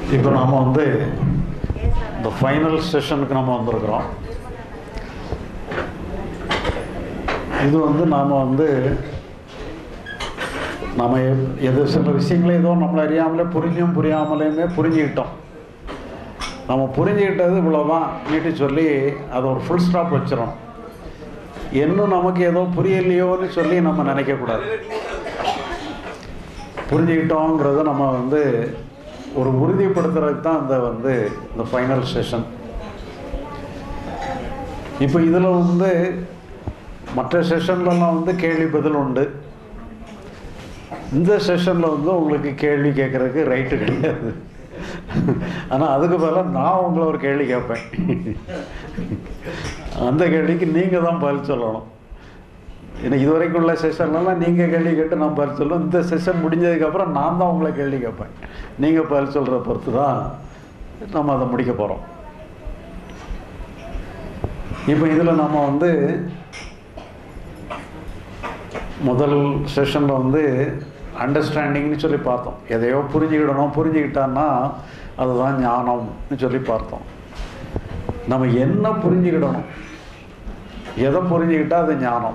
இப்போ நாம் வந்து இந்த ஃபைனல் செஷனுக்கு நம்ம வந்திருக்கிறோம் இது வந்து நாம் வந்து நம்ம எப்- எது சில விஷயங்களை ஏதோ நம்மளை அறியாமலே புரிஞ்சும் புரியாமலேயுமே புரிஞ்சுக்கிட்டோம் நம்ம புரிஞ்சுக்கிட்டது இவ்வளோதான் நீட்டு சொல்லி அதை ஒரு ஃபுல் ஸ்டாப் வச்சிடணும் இன்னும் நமக்கு ஏதோ புரியலையோன்னு சொல்லி நம்ம நினைக்கக்கூடாது புரிஞ்சுக்கிட்டோங்கிறத நம்ம வந்து ஒரு உறுதிப்படுத்துறதுக்கு தான் இந்த வந்து இந்த ஃபைனல் செஷன் இப்போ இதில் வந்து மற்ற செஷன்லலாம் வந்து கேள்வி பதில் உண்டு இந்த செஷனில் வந்து உங்களுக்கு கேள்வி கேட்குறதுக்கு ரைட்டு கிடையாது ஆனால் அதுக்கு பதிலாக நான் உங்களை ஒரு கேள்வி கேட்பேன் அந்த கேள்விக்கு நீங்கள் தான் பதில் சொல்லணும் ஏன்னா இது வரைக்கும் உள்ள செஷன்லாம் நீங்கள் கேள்வி கேட்டு நான் பதில் சொல்லுவேன் இந்த செஷன் முடிஞ்சதுக்கப்புறம் நான் தான் உங்களை கேள்வி கேட்பேன் நீங்கள் பதில் சொல்கிற பொறுத்து தான் நம்ம அதை முடிக்க போகிறோம் இப்போ இதில் நம்ம வந்து முதல் செஷனில் வந்து அண்டர்ஸ்டாண்டிங்னு சொல்லி பார்த்தோம் எதையோ புரிஞ்சுக்கிடணும் புரிஞ்சுக்கிட்டான்னா அதுதான் ஞானம்னு சொல்லி பார்த்தோம் நம்ம என்ன புரிஞ்சுக்கிடணும் எதை புரிஞ்சுக்கிட்டா அது ஞானம்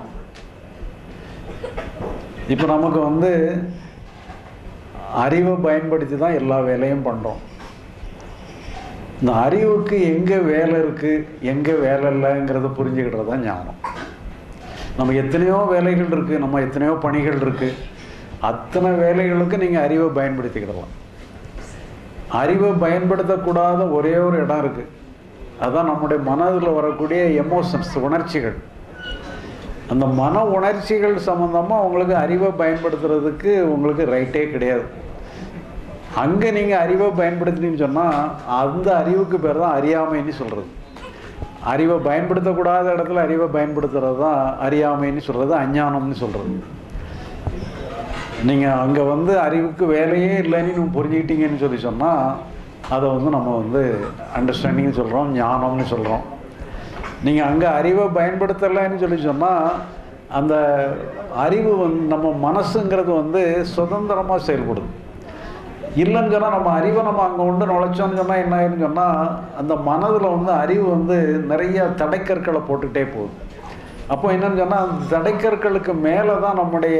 இப்போ நமக்கு வந்து அறிவை பயன்படுத்தி தான் எல்லா வேலையும் பண்ணுறோம் இந்த அறிவுக்கு எங்கே வேலை இருக்குது எங்கே வேலை இல்லைங்கிறத புரிஞ்சுக்கிட்டது தான் ஞானம் நம்ம எத்தனையோ வேலைகள் இருக்குது நம்ம எத்தனையோ பணிகள் இருக்குது அத்தனை வேலைகளுக்கு நீங்கள் அறிவை பயன்படுத்திக்கிடலாம் அறிவை பயன்படுத்தக்கூடாத ஒரே ஒரு இடம் இருக்குது அதான் நம்முடைய மனதில் வரக்கூடிய எமோஷன்ஸ் உணர்ச்சிகள் அந்த மன உணர்ச்சிகள் சம்மந்தமாக உங்களுக்கு அறிவை பயன்படுத்துறதுக்கு உங்களுக்கு ரைட்டே கிடையாது அங்கே நீங்கள் அறிவை பயன்படுத்தினீங்கன்னு சொன்னால் அந்த அறிவுக்கு பேர் தான் அறியாமைன்னு சொல்கிறது அறிவை பயன்படுத்தக்கூடாத இடத்துல அறிவை பயன்படுத்துறது தான் அறியாமைன்னு சொல்கிறது அஞ்ஞானம்னு சொல்கிறது நீங்கள் அங்கே வந்து அறிவுக்கு வேலையே இல்லைன்னு நீங்கள் புரிஞ்சுக்கிட்டீங்கன்னு சொல்லி சொன்னால் அதை வந்து நம்ம வந்து அண்டர்ஸ்டாண்டிங்னு சொல்கிறோம் ஞானம்னு சொல்கிறோம் நீங்கள் அங்கே அறிவை பயன்படுத்தலைன்னு சொல்லி சொன்னால் அந்த அறிவு வந்து நம்ம மனசுங்கிறது வந்து சுதந்திரமாக செயல்படுது இல்லைன்னு சொன்னால் நம்ம அறிவை நம்ம அங்கே உண்டு நுழைச்சோன்னு சொன்னால் என்ன ஆயிருன்னு சொன்னால் அந்த மனதில் வந்து அறிவு வந்து நிறைய தடைக்கற்களை போட்டுக்கிட்டே போகுது அப்போ என்னன்னு சொன்னால் அந்த தடைக்கற்களுக்கு மேலே தான் நம்முடைய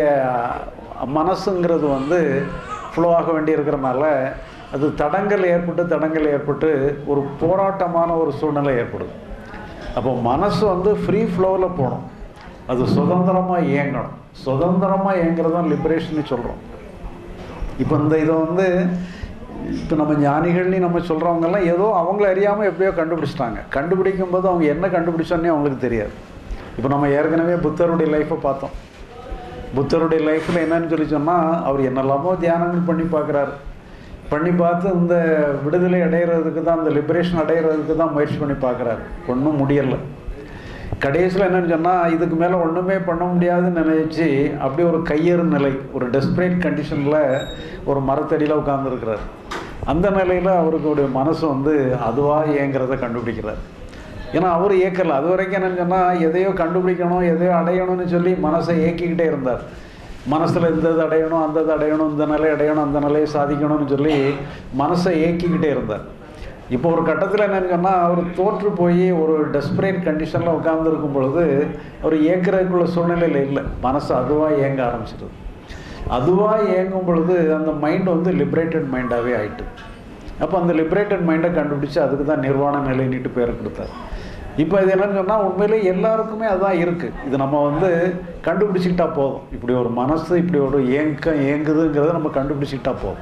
மனசுங்கிறது வந்து ஃப்ளோ ஆக வேண்டி இருக்கிறனால அது தடங்கள் ஏற்பட்டு தடங்கள் ஏற்பட்டு ஒரு போராட்டமான ஒரு சூழ்நிலை ஏற்படுது அப்போ மனசு வந்து ஃப்ரீ ஃப்ளோவில் போகணும் அது சுதந்திரமாக இயங்கணும் சுதந்திரமாக இயங்குறது தான் லிபரேஷன் சொல்கிறோம் இப்போ இந்த இதை வந்து இப்போ நம்ம ஞானிகள்னு நம்ம சொல்கிறவங்கெல்லாம் ஏதோ அவங்கள அறியாமல் எப்படியோ கண்டுபிடிச்சிட்டாங்க கண்டுபிடிக்கும் போது அவங்க என்ன கண்டுபிடிச்சோன்னே அவங்களுக்கு தெரியாது இப்போ நம்ம ஏற்கனவே புத்தருடைய லைஃப்பை பார்த்தோம் புத்தருடைய லைஃப்பில் என்னன்னு சொல்லி சொன்னால் அவர் என்னெல்லாமோ தியானங்கள் பண்ணி பார்க்குறாரு பண்ணி பார்த்து இந்த விடுதலை அடையிறதுக்கு தான் இந்த லிபரேஷன் அடையிறதுக்கு தான் முயற்சி பண்ணி பார்க்குறாரு ஒன்றும் முடியலை கடைசியில் என்னன்னு சொன்னால் இதுக்கு மேலே ஒன்றுமே பண்ண முடியாதுன்னு நினைச்சு அப்படியே ஒரு கையறு நிலை ஒரு டெஸ்பரேட் கண்டிஷனில் ஒரு மரத்தடியில் உட்காந்துருக்கிறார் அந்த நிலையில் அவருக்குடைய மனசு வந்து அதுவாக இயங்கிறத கண்டுபிடிக்கிறார் ஏன்னா அவர் இயக்கலை அது வரைக்கும் என்னன்னு சொன்னால் எதையோ கண்டுபிடிக்கணும் எதையோ அடையணும்னு சொல்லி மனசை இயக்கிக்கிட்டே இருந்தார் மனசில் இந்த இது அடையணும் அந்த இது அடையணும் இந்த நிலை அடையணும் அந்த நிலையை சாதிக்கணும்னு சொல்லி மனசை இயக்கிக்கிட்டே இருந்தார் இப்போ ஒரு கட்டத்தில் என்னன்னு சொன்னால் அவர் தோற்று போய் ஒரு டெஸ்பரேட் கண்டிஷனில் உட்கார்ந்துருக்கும் பொழுது அவர் இயக்கிறதுக்குள்ள சூழ்நிலையில் இல்லை மனசு அதுவாக இயங்க ஆரம்பிச்சிடுது அதுவாக இயங்கும் பொழுது அந்த மைண்ட் வந்து லிபரேட்டட் மைண்டாகவே ஆயிட்டு அப்போ அந்த லிபரேட்டட் மைண்டை கண்டுபிடிச்சு அதுக்கு தான் நிர்வாண நிலைன்னுட்டு பேர் கொடுத்தார் இப்போ இது என்னன்னு சொன்னால் உண்மையிலே எல்லாருக்குமே அதுதான் இருக்குது இது நம்ம வந்து கண்டுபிடிச்சிக்கிட்டா போதும் இப்படி ஒரு மனசு இப்படி ஒரு ஏக்கம் ஏங்குதுங்கிறத நம்ம கண்டுபிடிச்சிக்கிட்டா போதும்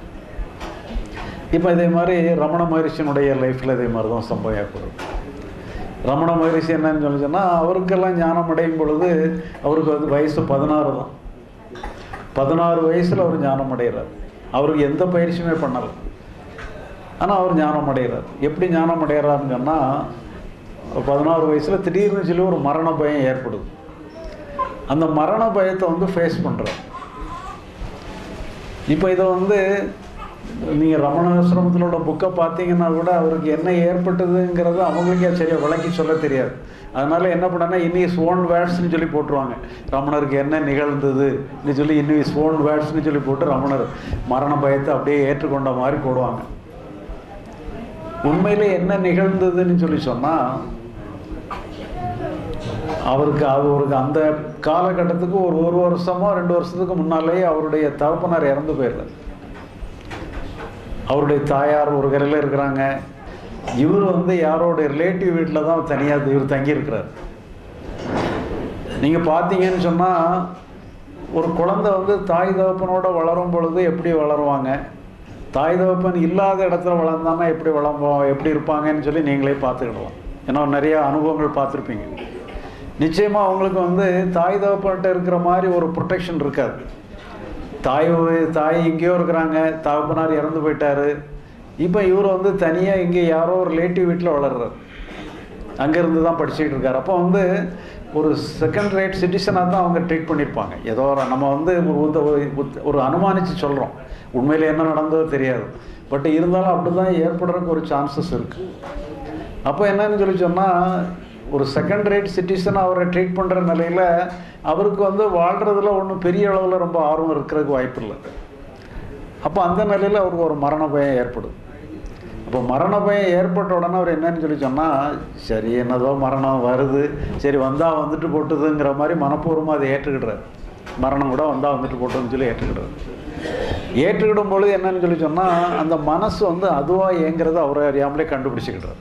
இப்போ இதே மாதிரி ரமண மகரிஷியினுடைய லைஃப்பில் இதே மாதிரி தான் சம்பவம் ஏற்படுது ரமண மகரிஷி என்னன்னு சொல்லி சொன்னால் அவருக்கெல்லாம் ஞானம் அடையும் பொழுது அவருக்கு வந்து வயசு பதினாறு தான் பதினாறு வயசில் அவர் ஞானம் அடைகிறார் அவருக்கு எந்த பயிற்சியுமே பண்ணலை ஆனால் அவர் ஞானம் அடைகிறார் எப்படி ஞானம் அடைகிறாருன்னு சொன்னால் பதினாறு வயசில் திடீர்னு சொல்லி ஒரு மரண பயம் ஏற்படுது அந்த மரண பயத்தை வந்து ஃபேஸ் பண்ணுறார் இப்போ இதை வந்து நீங்கள் ரமணாசிரமத்தில் உள்ள புக்கை பார்த்தீங்கன்னா கூட அவருக்கு என்ன ஏற்பட்டதுங்கிறது அவங்களுக்கே சரியாக விளக்கி சொல்ல தெரியாது அதனால என்ன பண்ணனா இன்னிஸ் ஓன் வேர்ட்ஸ்னு சொல்லி போட்டுருவாங்க ரமணருக்கு என்ன நிகழ்ந்ததுன்னு சொல்லி இன்னிஸ் ஓன் வேர்ட்ஸ்னு சொல்லி போட்டு ரமணர் மரண பயத்தை அப்படியே ஏற்றுக்கொண்ட மாதிரி போடுவாங்க உண்மையிலே என்ன நிகழ்ந்ததுன்னு சொல்லி சொன்னால் அவருக்கு அவருக்கு அந்த காலகட்டத்துக்கு ஒரு ஒரு வருஷமோ ரெண்டு வருஷத்துக்கு முன்னாலேயே அவருடைய தகப்பனார் இறந்து போயிடுறார் அவருடைய தாயார் ஒரு கரையில் இருக்கிறாங்க இவர் வந்து யாரோட ரிலேட்டிவ் வீட்டில் தான் தனியாக இவர் தங்கியிருக்கிறார் நீங்கள் பார்த்தீங்கன்னு சொன்னால் ஒரு குழந்தை வந்து தாய் தகப்பனோட வளரும் பொழுது எப்படி வளருவாங்க தாய் தகப்பன் இல்லாத இடத்துல வளர்ந்தானா எப்படி வளர்ப்போம் எப்படி இருப்பாங்கன்னு சொல்லி நீங்களே பார்த்துக்கிடலாம் ஏன்னா நிறைய அனுபவங்கள் பார்த்துருப்பீங்க நிச்சயமாக அவங்களுக்கு வந்து தாய் தகப்பன்கிட்ட இருக்கிற மாதிரி ஒரு ப்ரொடெக்ஷன் இருக்காது தாய் தாய் எங்கேயோ இருக்கிறாங்க தகப்பனார் இறந்து போயிட்டாரு இப்போ இவர் வந்து தனியாக இங்கே யாரோ ஒரு ரிலேட்டிவ் வீட்டில் வளர்றாரு அங்கேருந்து தான் படிச்சுக்கிட்டு இருக்காரு அப்போ வந்து ஒரு செகண்ட் ரேட் சிட்டிசனாக தான் அவங்க ட்ரீட் பண்ணியிருப்பாங்க ஏதோ ஒரு நம்ம வந்து ஒரு உத்த- ஒரு உத்த- ஒரு அனுமானித்து சொல்கிறோம் உண்மையில் என்ன நடந்ததோ தெரியாது பட் இருந்தாலும் அப்படி தான் ஏற்படுறதுக்கு ஒரு சான்சஸ் இருக்குது அப்போ என்னன்னு சொல்லி சொன்னால் ஒரு செகண்ட் ரேட் சிட்டிசன் அவரை ட்ரீட் பண்ணுற நிலையில் அவருக்கு வந்து வாழ்கிறதுல ஒன்றும் பெரிய அளவில் ரொம்ப ஆர்வம் இருக்கிறதுக்கு வாய்ப்பு இல்லை அப்போ அந்த நிலையில் அவருக்கு ஒரு மரண பயம் ஏற்படுது அப்போ மரண பயம் ஏற்பட்ட உடனே அவர் என்னன்னு சொல்லி சொன்னால் சரி என்னதோ மரணம் வருது சரி வந்தால் வந்துட்டு போட்டுதுங்கிற மாதிரி மனப்பூர்வமாக அதை ஏற்றுக்கிடுறாரு மரணம் கூட வந்தால் வந்துட்டு போட்டுன்னு சொல்லி ஏற்றுக்கிடுறாரு ஏற்றுக்கிடும் பொழுது என்னன்னு சொல்லி சொன்னால் அந்த மனசு வந்து அதுவாக இயங்கிறத அவரை அறியாமலே கண்டுபிடிச்சிக்கிடுறாரு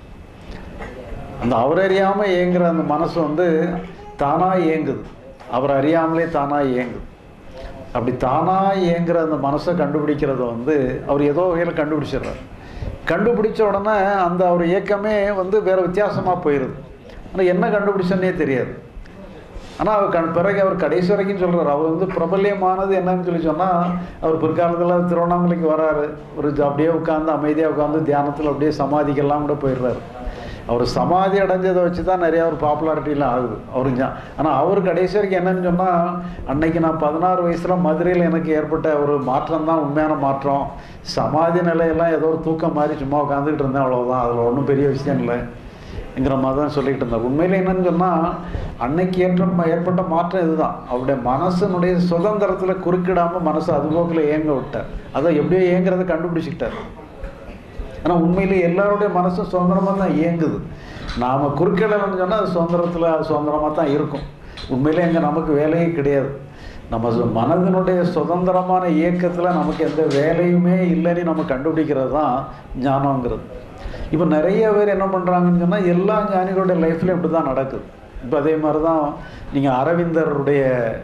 அந்த அவர் அறியாமல் இயங்குற அந்த மனசு வந்து தானாக இயங்குது அவர் அறியாமலே தானாக இயங்குது அப்படி தானாக இயங்குற அந்த மனசை கண்டுபிடிக்கிறத வந்து அவர் ஏதோ வகையில் கண்டுபிடிச்சிடுறாரு கண்டுபிடிச்ச உடனே அந்த அவர் இயக்கமே வந்து வேறு வித்தியாசமாக போயிடுது ஆனால் என்ன கண்டுபிடிச்சன்னே தெரியாது ஆனால் அவர் கண் பிறகு அவர் கடைசி வரைக்கும் சொல்கிறார் அவர் வந்து பிரபல்யமானது என்னன்னு சொல்லி சொன்னால் அவர் பிற்காலத்தில் திருவண்ணாமலைக்கு வராரு ஒரு ஜ- அப்படியே உட்காந்து அமைதியாக உட்காந்து தியானத்தில் அப்படியே சமாதிக்கெல்லாம் கூட போயிடுறாரு அவர் சமாதி அடைஞ்சதை வச்சு தான் நிறையா ஒரு பாப்புலாரிட்டிலாம் ஆகுது அவரு ஞா- ஆனால் அவர் கடைசி வரைக்கும் என்னன்னு சொன்னால் அன்னைக்கு நான் பதினாறு வயசில் மதுரையில் எனக்கு ஏற்பட்ட ஒரு மாற்றம் தான் உண்மையான மாற்றம் சமாதி நிலையெல்லாம் ஏதோ ஒரு தூக்கம் மாதிரி சும்மா உட்காந்துக்கிட்டு இருந்தேன் அவ்வளோதான் அதில் ஒன்றும் பெரிய விஷயம் இல்லை ங்கிற மாதிரி தான் சொல்லிக்கிட்டு இருந்தார் உண்மையில் என்னன்னு சொன்னால் அன்னைக்கு ஏற்ற ஏற்பட்ட மாற்றம் இதுதான் அவருடைய மனசனுடைய சுதந்திரத்தில் குறுக்கிடாமல் மனசு அதுபோக்கில் இயங்க விட்டார் அதை எப்படியோ இயங்குறதை கண்டுபிடிச்சிக்கிட்டார் ஆனால் உண்மையிலே எல்லாருடைய மனசும் சுதந்திரமாக தான் இயங்குது நாம் குறுக்கிடலைன்னு சொன்னால் அது சுதந்திரத்தில் சுதந்திரமாக தான் இருக்கும் உண்மையிலே இங்கே நமக்கு வேலையே கிடையாது நம்ம சு- மனதினுடைய சுதந்திரமான இயக்கத்தில் நமக்கு எந்த வேலையுமே இல்லைன்னு நம்ம கண்டுபிடிக்கிறது தான் ஞானங்கிறது இப்போ நிறைய பேர் என்ன பண்ணுறாங்கன்னு சொன்னால் எல்லா ஞானிகளுடைய லைஃப்லையும் இப்படி தான் நடக்குது இப்போ அதே மாதிரி தான் நீங்கள் அரவிந்தருடைய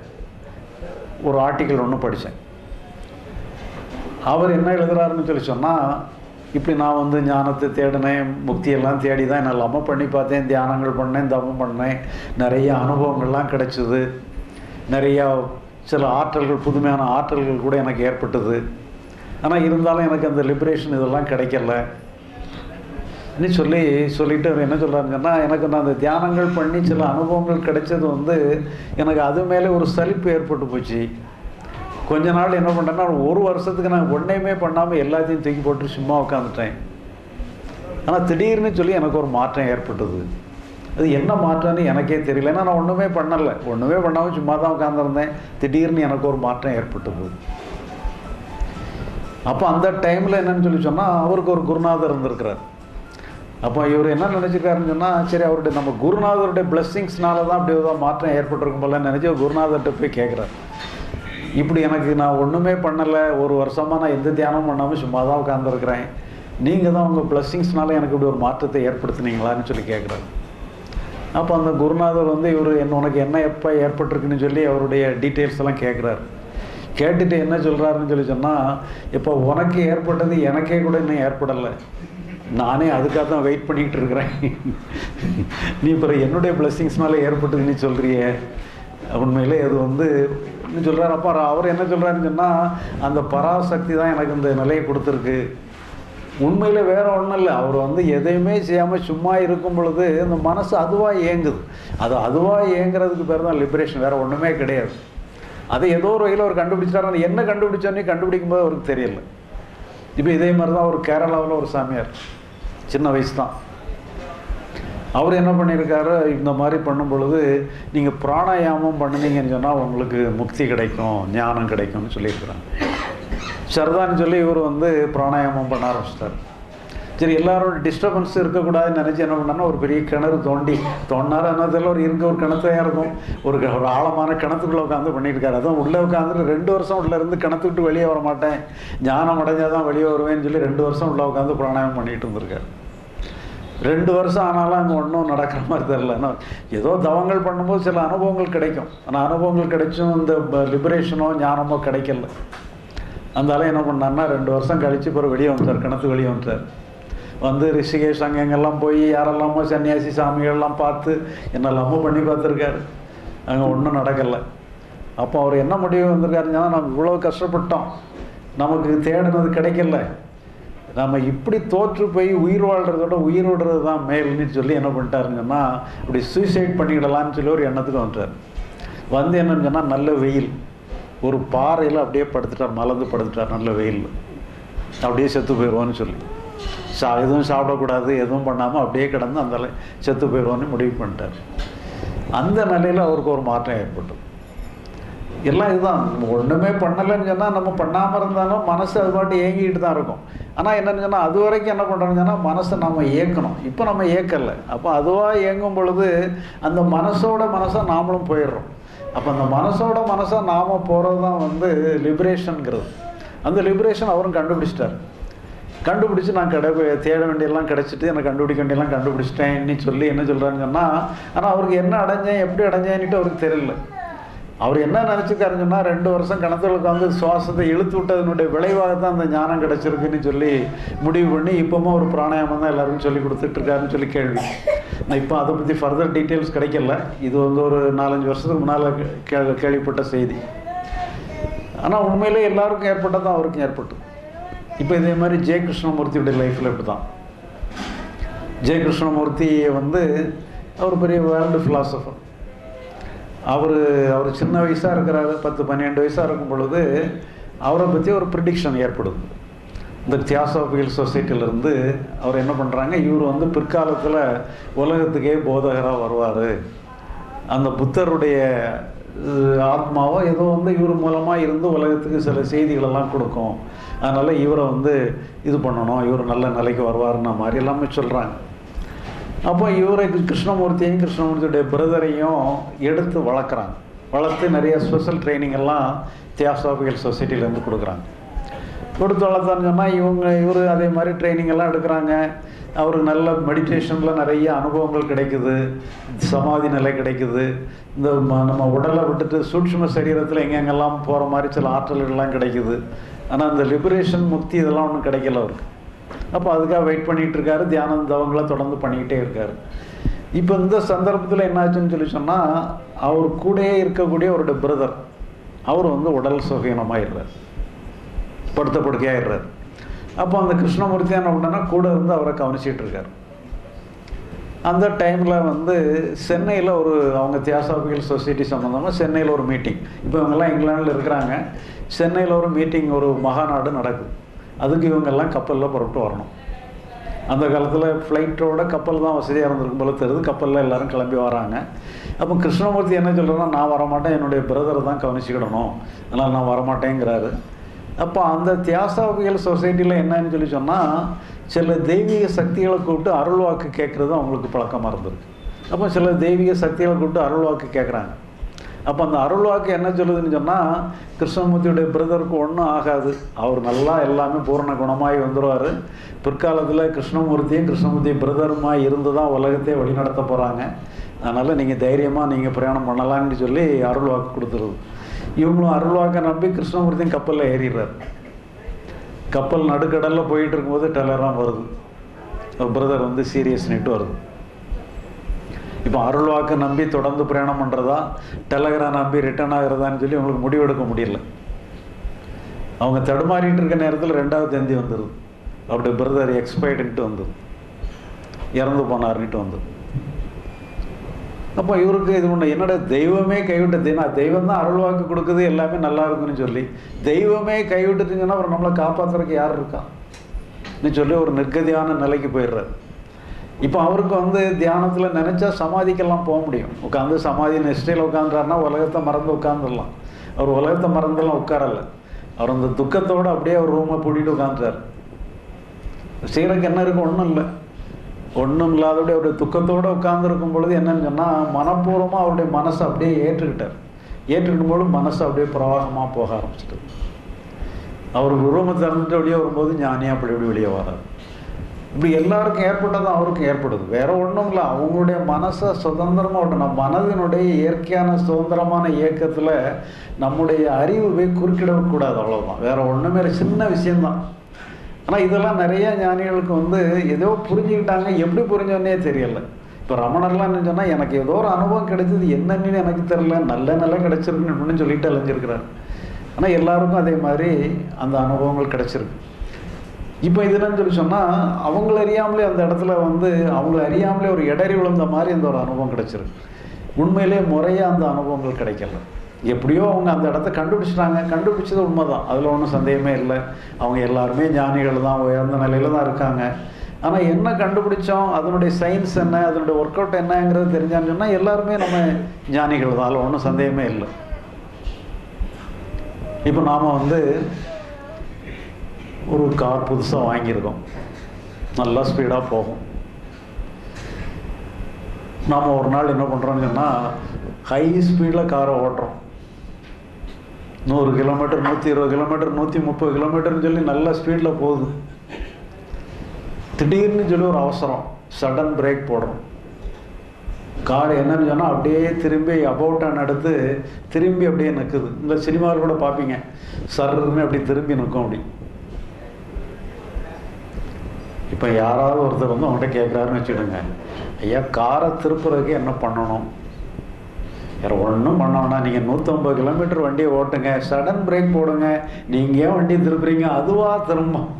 ஒரு ஆர்டிக்கல் ஒன்று படித்தேன் அவர் என்ன எழுதுறாருன்னு சொல்லி சொன்னால் இப்படி நான் வந்து ஞானத்தை தேடினேன் முக்தியெல்லாம் தேடி தான் நான் எல்லாமே பண்ணி பார்த்தேன் தியானங்கள் பண்ணேன் தவம் பண்ணேன் நிறைய அனுபவங்கள்லாம் கிடைச்சிது நிறையா சில ஆற்றல்கள் புதுமையான ஆற்றல்கள் கூட எனக்கு ஏற்பட்டது ஆனால் இருந்தாலும் எனக்கு அந்த லிபரேஷன் இதெல்லாம் கிடைக்கல ன்னு சொல்லி சொல்லிட்டு அவர் என்ன சொல்கிறாருங்கன்னா எனக்கு நான் அந்த தியானங்கள் பண்ணி சில அனுபவங்கள் கிடைச்சது வந்து எனக்கு அது மேலே ஒரு சலிப்பு ஏற்பட்டு போச்சு கொஞ்ச நாள் என்ன பண்ணேன்னா ஒரு வருஷத்துக்கு நான் ஒன்றையுமே பண்ணாமல் எல்லாத்தையும் தூக்கி போட்டு சும்மா உட்காந்துட்டேன் ஆனால் திடீர்னு சொல்லி எனக்கு ஒரு மாற்றம் ஏற்பட்டது அது என்ன மாற்றம்னு எனக்கே தெரியல ஏன்னா நான் ஒன்றுமே பண்ணலை ஒன்றுமே பண்ணாமல் சும்மா தான் உட்காந்துருந்தேன் திடீர்னு எனக்கு ஒரு மாற்றம் ஏற்பட்டது அப்போ அந்த டைமில் என்னன்னு சொல்லி சொன்னால் அவருக்கு ஒரு குருநாதர் இருந்திருக்கிறார் அப்போ இவர் என்ன நினச்சிருக்காருன்னு சொன்னால் சரி அவருடைய நம்ம குருநாதருடைய பிளெஸ்ஸிங்ஸ்னால தான் அப்படி ஏதோ மாற்றம் ஏற்பட்டிருக்கும் போல நினச்சி அவர் குருநாதர்கிட்ட போய் கேட்குறாரு இப்படி எனக்கு நான் ஒன்றுமே பண்ணலை ஒரு வருஷமாக நான் எந்த தியானமும் பண்ணாமல் சும்மா தான் உட்காந்துருக்கிறேன் நீங்கள் தான் உங்கள் பிளெஸ்ஸிங்ஸ்னால எனக்கு இப்படி ஒரு மாற்றத்தை ஏற்படுத்துனீங்களான்னு சொல்லி கேட்குறாரு அப்போ அந்த குருநாதர் வந்து இவர் என்ன உனக்கு என்ன எப்போ ஏற்பட்டிருக்குன்னு சொல்லி அவருடைய டீட்டெயில்ஸ் எல்லாம் கேட்குறாரு கேட்டுட்டு என்ன சொல்கிறாருன்னு சொல்லி சொன்னால் இப்போ உனக்கு ஏற்பட்டது எனக்கே கூட இன்னும் ஏற்படலை நானே அதுக்காக தான் வெயிட் பண்ணிக்கிட்டு இருக்கிறேன் நீ பிறகு என்னுடைய பிளெஸ்ஸிங்ஸ்னால ஏற்பட்டது நீ சொல்கிறியே உண்மையிலே அது வந்து இன்னும் சொல்கிறார் அப்போ அவர் என்ன சொல்கிறாருன்னு சொன்னால் அந்த பராசக்தி தான் எனக்கு இந்த நிலையை கொடுத்துருக்கு உண்மையில் வேற ஒன்றும் இல்லை அவர் வந்து எதையுமே செய்யாமல் சும்மா இருக்கும் பொழுது இந்த மனசு அதுவாக இயங்குது அது அதுவாக இயங்குறதுக்கு பேர் தான் லிபரேஷன் வேற ஒன்றுமே கிடையாது அதை ஏதோ ஒரு வகையில் அவர் கண்டுபிடிச்சாரு ஆனா என்ன கண்டுபிடிச்சோன்னே கண்டுபிடிக்கும் போது அவருக்கு தெரியல இப்போ இதே மாதிரி தான் ஒரு கேரளாவில் ஒரு சாமியார் சின்ன வயசு தான் அவர் என்ன பண்ணியிருக்காரு இந்த மாதிரி பண்ணும் பொழுது நீங்கள் பிராணாயாமம் பண்ணுனீங்கன்னு சொன்னால் உங்களுக்கு முக்தி கிடைக்கும் ஞானம் கிடைக்கும்னு சொல்லியிருக்கிறாங்க சரிதான்னு சொல்லி இவர் வந்து பிராணாயாமம் பண்ண ஆரம்பிச்சிட்டார் சரி எல்லாரோட டிஸ்டர்பன்ஸ் இருக்கக்கூடாதுன்னு நினச்சி என்ன பண்ணான்னா ஒரு பெரிய கிணறு தோண்டி தோண்டினார் என்னதில் ஒரு இருக்க ஒரு கிணத்தையாக இருக்கும் ஒரு க- ஒரு ஆழமான கிணத்துக்குள்ளே உட்காந்து பண்ணியிருக்காரு அதுவும் உள்ளே உட்காந்துட்டு ரெண்டு வருஷம் உள்ளே இருந்து கிணத்து விட்டு வெளியே வர மாட்டேன் ஞானம் அடைஞ்சால் தான் வெளியே வருவேன்னு சொல்லி ரெண்டு வருஷம் உள்ளே உட்காந்து பிராணாயம் பண்ணிட்டு இருந்திருக்காரு ரெண்டு வருஷம் ஆனாலும் அங்கே ஒன்றும் நடக்கிற மாதிரி தெரில ஏன்னா ஏதோ தவங்கள் பண்ணும்போது சில அனுபவங்கள் கிடைக்கும் ஆனால் அனுபவங்கள் கிடைச்சும் இந்த லிபரேஷனோ ஞானமோ கிடைக்கல அதனால என்ன பண்ணான்னா ரெண்டு வருஷம் கழிச்சு பிறகு வெளியே வந்துட்டார் கிணத்து வெளியே வந்துட்டார் வந்து ரிஷிகேஷ் அங்கே எங்கெல்லாம் போய் யாரெல்லாமோ சன்னியாசி சாமிகள்லாம் பார்த்து என்னெல்லாமோ பண்ணி பார்த்துருக்காரு அங்கே ஒன்றும் நடக்கலை அப்போ அவர் என்ன முடிவு வந்திருக்காருன்னா நம்ம இவ்வளோ கஷ்டப்பட்டோம் நமக்கு தேடினது கிடைக்கல நம்ம இப்படி தோற்று போய் உயிர் வாழ்கிறதோட உயிர் விடுறது தான் மேல்னு சொல்லி என்ன பண்ணிட்டாருங்கன்னா இப்படி சூசைட் பண்ணிக்கிடலான்னு சொல்லி ஒரு எண்ணத்துக்கு வந்துட்டார் வந்து என்னன்னு சொன்னால் நல்ல வெயில் ஒரு பாறையில் அப்படியே படுத்துட்டார் மலர்ந்து படுத்துட்டார் நல்ல வெயில் அப்படியே செத்து போயிடுவோன்னு சொல்லி சா எதுவும் சாப்பிடக்கூடாது எதுவும் பண்ணாமல் அப்படியே கிடந்து அந்த நிலை செத்து போயிடுவோன்னு முடிவு பண்ணிட்டார் அந்த நிலையில் அவருக்கு ஒரு மாற்றம் ஏற்பட்டது எல்லாம் இதுதான் நம்ம ஒன்றுமே பண்ணலைன்னு சொன்னால் நம்ம பண்ணாமல் இருந்தாலும் மனசு அது பாட்டு ஏங்கிட்டு தான் இருக்கும் ஆனால் என்னன்னு சொன்னால் அது வரைக்கும் என்ன பண்ணுறோம்னு சொன்னால் மனசை நம்ம ஏற்கணும் இப்போ நம்ம ஏற்கலை அப்போ அதுவாக இயங்கும் பொழுது அந்த மனசோட மனசை நாமளும் போயிடுறோம் அப்போ அந்த மனசோட மனசை நாம போகிறது தான் வந்து லிபரேஷனுங்கிறது அந்த லிபரேஷன் அவரும் கண்டுபிடிச்சிட்டார் கண்டுபிடிச்சு நான் கடை தேட வேண்டியெல்லாம் கிடச்சிட்டு எனக்கு கண்டுபிடிக்க வேண்டியெல்லாம் கண்டுபிடிச்சிட்டேன்னு சொல்லி என்ன சொல்கிறான்னு சொன்னால் ஆனால் அவருக்கு என்ன அடைஞ்சேன் எப்படி அடைஞ்சேன்னுட்டு அவருக்கு தெரியல அவர் என்ன நினச்சிக்காருன்னு சொன்னால் ரெண்டு வருஷம் கிணத்துல உட்காந்து சுவாசத்தை இழுத்து விட்டதனுடைய விளைவாக தான் அந்த ஞானம் கிடச்சிருக்குன்னு சொல்லி முடிவு பண்ணி இப்போவும் ஒரு பிராணாயாமம் தான் எல்லாருக்கும் சொல்லி கொடுத்துட்ருக்காருன்னு சொல்லி கேள்வி நான் இப்போ அதை பற்றி ஃபர்தர் டீட்டெயில்ஸ் கிடைக்கல இது வந்து ஒரு நாலஞ்சு வருஷத்துக்கு முன்னால் கே கேள்விப்பட்ட செய்தி ஆனால் உண்மையிலே எல்லாருக்கும் ஏற்பட்டதான் அவருக்கும் ஏற்பட்டு இப்போ இதே மாதிரி ஜெய கிருஷ்ணமூர்த்தியுடைய லைஃப்பில் இப்படி தான் ஜெய கிருஷ்ணமூர்த்தி வந்து அவர் பெரிய வேர்ல்டு ஃபிலாசபர் அவர் அவர் சின்ன வயசாக இருக்கிறாரு பத்து பன்னெண்டு வயசாக இருக்கும் பொழுது அவரை பற்றி ஒரு ப்ரிடிக்ஷன் ஏற்படுது இந்த தியாசோபியல் சொசைட்டியிலேருந்து அவர் என்ன பண்ணுறாங்க இவர் வந்து பிற்காலத்தில் உலகத்துக்கே போதகராக வருவார் அந்த புத்தருடைய அஹ், ஆத்மாவோ ஏதோ வந்து இவர் மூலமாக இருந்து உலகத்துக்கு சில செய்திகளெல்லாம் கொடுக்கும் அதனால் இவரை வந்து இது பண்ணணும் இவர் நல்ல நிலைக்கு வருவாருன்ன மாதிரி எல்லாமே சொல்கிறாங்க அப்போ இவரை கிருஷ்ணமூர்த்தியையும் கிருஷ்ணமூர்த்தியுடைய பிரதரையும் எடுத்து வளர்க்குறாங்க வளர்த்து நிறைய ஸ்பெஷல் ட்ரைனிங் எல்லாம் தியாசாபிகல் சொசைட்டிலேருந்து கொடுக்குறாங்க கொடுத்து வளர்த்தான்னு சொன்னால் இவங்க இவர் அதே மாதிரி ட்ரைனிங் எல்லாம் எடுக்கிறாங்க அவருக்கு நல்ல மெடிடேஷனில் நிறைய அனுபவங்கள் கிடைக்குது சமாதி நிலை கிடைக்குது இந்த ம- நம்ம உடலை விட்டுட்டு சூட்சும சரீரத்தில் எங்கெங்கெல்லாம் போகிற மாதிரி சில ஆற்றல்கள்லாம் கிடைக்குது ஆனால் அந்த லிபரேஷன் முக்தி இதெல்லாம் ஒன்றும் கிடைக்கல அவருக்கு அப்போ அதுக்காக வெயிட் பண்ணிகிட்டு இருக்காரு தியானம் தவங்களை தொடர்ந்து பண்ணிக்கிட்டே இருக்காரு இப்போ இந்த சந்தர்ப்பத்தில் என்னாச்சுன்னு சொல்லி சொன்னால் அவர் கூடயே இருக்கக்கூடிய அவருடைய பிரதர் அவர் வந்து உடல் சுகீனமாயிடுறார் படுத்த படுக்கையாயிடுறாரு அப்போ அந்த கிருஷ்ணமூர்த்தி என்ன பண்ணனா கூட இருந்து அவரை கவனிச்சிட்டு இருக்காரு அந்த டைமில் வந்து சென்னையில் ஒரு அவங்க தியாசாபிகல் சொசைட்டி சம்மந்தமாக சென்னையில் ஒரு மீட்டிங் இப்போ இவங்கெல்லாம் இங்கிலாந்தில் இருக்கிறாங்க சென்னையில் ஒரு மீட்டிங் ஒரு மகாநாடு நடக்குது அதுக்கு இவங்கெல்லாம் கப்பலில் புறப்பட்டு வரணும் அந்த காலத்தில் ஃப்ளைட்டோட கப்பல் தான் வசதியாக இருந்திருக்கும் போல தெரியுது கப்பலில் எல்லாரும் கிளம்பி வராங்க அப்போ கிருஷ்ணமூர்த்தி என்ன சொல்கிறேன்னா நான் வரமாட்டேன் என்னுடைய பிரதரை தான் கவனிச்சுக்கிடணும் அதனால் நான் வரமாட்டேங்கிறாரு அப்போ அந்த தியாசாபிகள் சொசைட்டியில் என்னன்னு சொல்லி சொன்னால் சில தெய்வீக சக்திகளை கூப்பிட்டு அருள் வாக்கு கேட்குறது அவங்களுக்கு பழக்கமாக இருந்திருக்கு அப்போ சில தெய்வீக சக்திகளை கூப்பிட்டு அருள் வாக்கு கேட்குறாங்க அப்போ அந்த அருள் வாக்கு என்ன சொல்லுதுன்னு சொன்னால் கிருஷ்ணமூர்த்தியுடைய பிரதருக்கு ஒன்றும் ஆகாது அவர் நல்லா எல்லாமே பூரண குணமாகி வந்துடுவார் பிற்காலத்தில் கிருஷ்ணமூர்த்தியும் கிருஷ்ணமூர்த்தி பிரதருமாய் இருந்து தான் உலகத்தை வழிநடத்த போகிறாங்க அதனால் நீங்கள் தைரியமாக நீங்கள் பிரயாணம் பண்ணலாம்னு சொல்லி அருள் வாக்கு கொடுத்துருது இவங்களும் அருள் வாக்கை நம்பி கிருஷ்ணமூர்த்தியும் கப்பலில் ஏறிடுறாரு கப்பல் நடுக்கடலில் போயிட்டு இருக்கும்போது டெலராம் வருது பிரதர் வந்து சீரியஸ் நிட்டு வருது இப்போ அருள்வாக்கு நம்பி தொடர்ந்து பிரயாணம் பண்ணுறதா டெலகிராம் நம்பி ரிட்டர்ன் ஆகிறதான்னு சொல்லி உங்களுக்கு முடிவெடுக்க முடியல அவங்க தடுமாறிட்டு இருக்க நேரத்தில் ரெண்டாவது தந்தி வந்துடுது அப்படி பிரதர் எக்ஸ்பைர்டுன்ட்டு வந்தது இறந்து போனார்னுட்டு வந்தது அப்போ இவருக்கு இது ஒன்று என்னோட தெய்வமே கைவிட்டது நான் தெய்வம் தான் அருள்வாக்கு கொடுக்குது எல்லாமே நல்லா இருக்குன்னு சொல்லி தெய்வமே கைவிட்டுச்சுங்கன்னா அப்புறம் நம்மளை காப்பாற்றுறதுக்கு யார் இருக்கா ன்னு சொல்லி ஒரு நிர்கதியான நிலைக்கு போயிடுறாரு இப்போ அவருக்கு வந்து தியானத்தில் நினச்சா சமாதிக்கெல்லாம் போக முடியும் உட்காந்து சமாதி நிஷ்டையில் உட்காந்துறாருன்னா உலகத்தை மறந்து உட்காந்துடலாம் அவர் உலகத்தை மறந்தெல்லாம் உட்காரல அவர் அந்த துக்கத்தோடு அப்படியே அவர் ரூமை பூட்டிட்டு உட்காந்துட்டார் செய்கிறதுக்கு என்ன இருக்குது ஒன்றும் இல்லை ஒன்றும் இல்லாதபடி அவருடைய துக்கத்தோடு உட்கார்ந்துருக்கும் பொழுது என்னன்னு சொன்னால் மனப்பூர்வமாக அவருடைய மனசை அப்படியே ஏற்றுக்கிட்டார் ஏற்றுக்கிடும் பொழுது மனசு அப்படியே பிரவாகமாக போக ஆரம்பிச்சிட்டு அவர் ரூமை திறந்துட்டு வெளியே வரும்போது ஞானியாக அப்படி இப்படி வெளியே வரார் இப்படி எல்லாருக்கும் ஏற்பட்டதும் அவருக்கும் ஏற்படுது வேற ஒன்றும் இல்லை அவங்களுடைய மனசை சுதந்திரமாக விட்டணும் மனதினுடைய இயற்கையான சுதந்திரமான இயக்கத்தில் நம்முடைய அறிவு போய் குறுக்கிடக்கூடாது அவ்வளோதான் வேற ஒன்றுமே இல்லை. சின்ன விஷயம்தான் ஆனால் இதெல்லாம் நிறைய ஞானிகளுக்கு வந்து ஏதோ புரிஞ்சுக்கிட்டாங்க எப்படி புரிஞ்சோன்னே தெரியல இப்போ ரமணர்லாம் என்ன சொன்னால் எனக்கு ஏதோ ஒரு அனுபவம் கிடைச்சது என்னன்னு எனக்கு தெரியல நல்ல நல்ல கிடைச்சிருக்குன்னு சொல்லிட்டு அலைஞ்சிருக்கிறார் ஆனால் எல்லாருக்கும் அதே மாதிரி அந்த அனுபவங்கள் கிடைச்சிருக்கு இப்போ இதுலன்னு சொல்லி சொன்னால் அவங்கள அறியாமலே அந்த இடத்துல வந்து அவங்கள அறியாமலே ஒரு இடறி விழுந்த மாதிரி அந்த ஒரு அனுபவம் கிடைச்சிருக்கு உண்மையிலே முறையாக அந்த அனுபவங்கள் கிடைக்கல எப்படியோ அவங்க அந்த இடத்த கண்டுபிடிச்சிட்டாங்க கண்டுபிடிச்சது உண்மைதான் அதில் ஒன்றும் சந்தேகமே இல்லை அவங்க எல்லாருமே ஞானிகள் தான் உயர்ந்த நிலையில தான் இருக்காங்க ஆனால் என்ன கண்டுபிடிச்சோம் அதனுடைய சயின்ஸ் என்ன அதனுடைய ஒர்க் அவுட் என்னங்கிறது தெரிஞ்சான்னு சொன்னால் எல்லாருமே நம்ம ஞானிகள் தான் அதில் ஒன்றும் சந்தேகமே இல்லை இப்போ நாம் வந்து ஒரு கார் புதுசாக வாங்கியிருக்கோம் நல்லா ஸ்பீடாக போகும் நாம் ஒரு நாள் என்ன பண்ணுறோம்னு சொன்னால் ஹை ஸ்பீடில் காரை ஓட்டுறோம் நூறு கிலோமீட்டர் நூற்றி இருபது கிலோமீட்டர் நூற்றி முப்பது கிலோமீட்டர்னு சொல்லி நல்ல ஸ்பீடில் போகுது திடீர்னு சொல்லி ஒரு அவசரம் சடன் பிரேக் போடுறோம் கார் என்னன்னு சொன்னால் அப்படியே திரும்பி அபவுட் டர்ன் எடுத்து திரும்பி அப்படியே நிற்குது இந்த சினிமாவில் கூட பார்ப்பீங்க சர்ன்னு அப்படி திரும்பி நிற்கும் அப்படி இப்போ யாராவது ஒருத்தர் வந்து அவங்ககிட்ட கேட்குறாருன்னு வச்சுடுங்க ஐயா காரை திருப்புறதுக்கு என்ன பண்ணணும் வேறு ஒன்றும் பண்ண வேணாம் நீங்கள் நூற்றம்பது கிலோமீட்டர் வண்டியை ஓட்டுங்க சடன் பிரேக் போடுங்க நீங்கள் ஏன் வண்டியை திருப்புறீங்க அதுவா திரும்பும்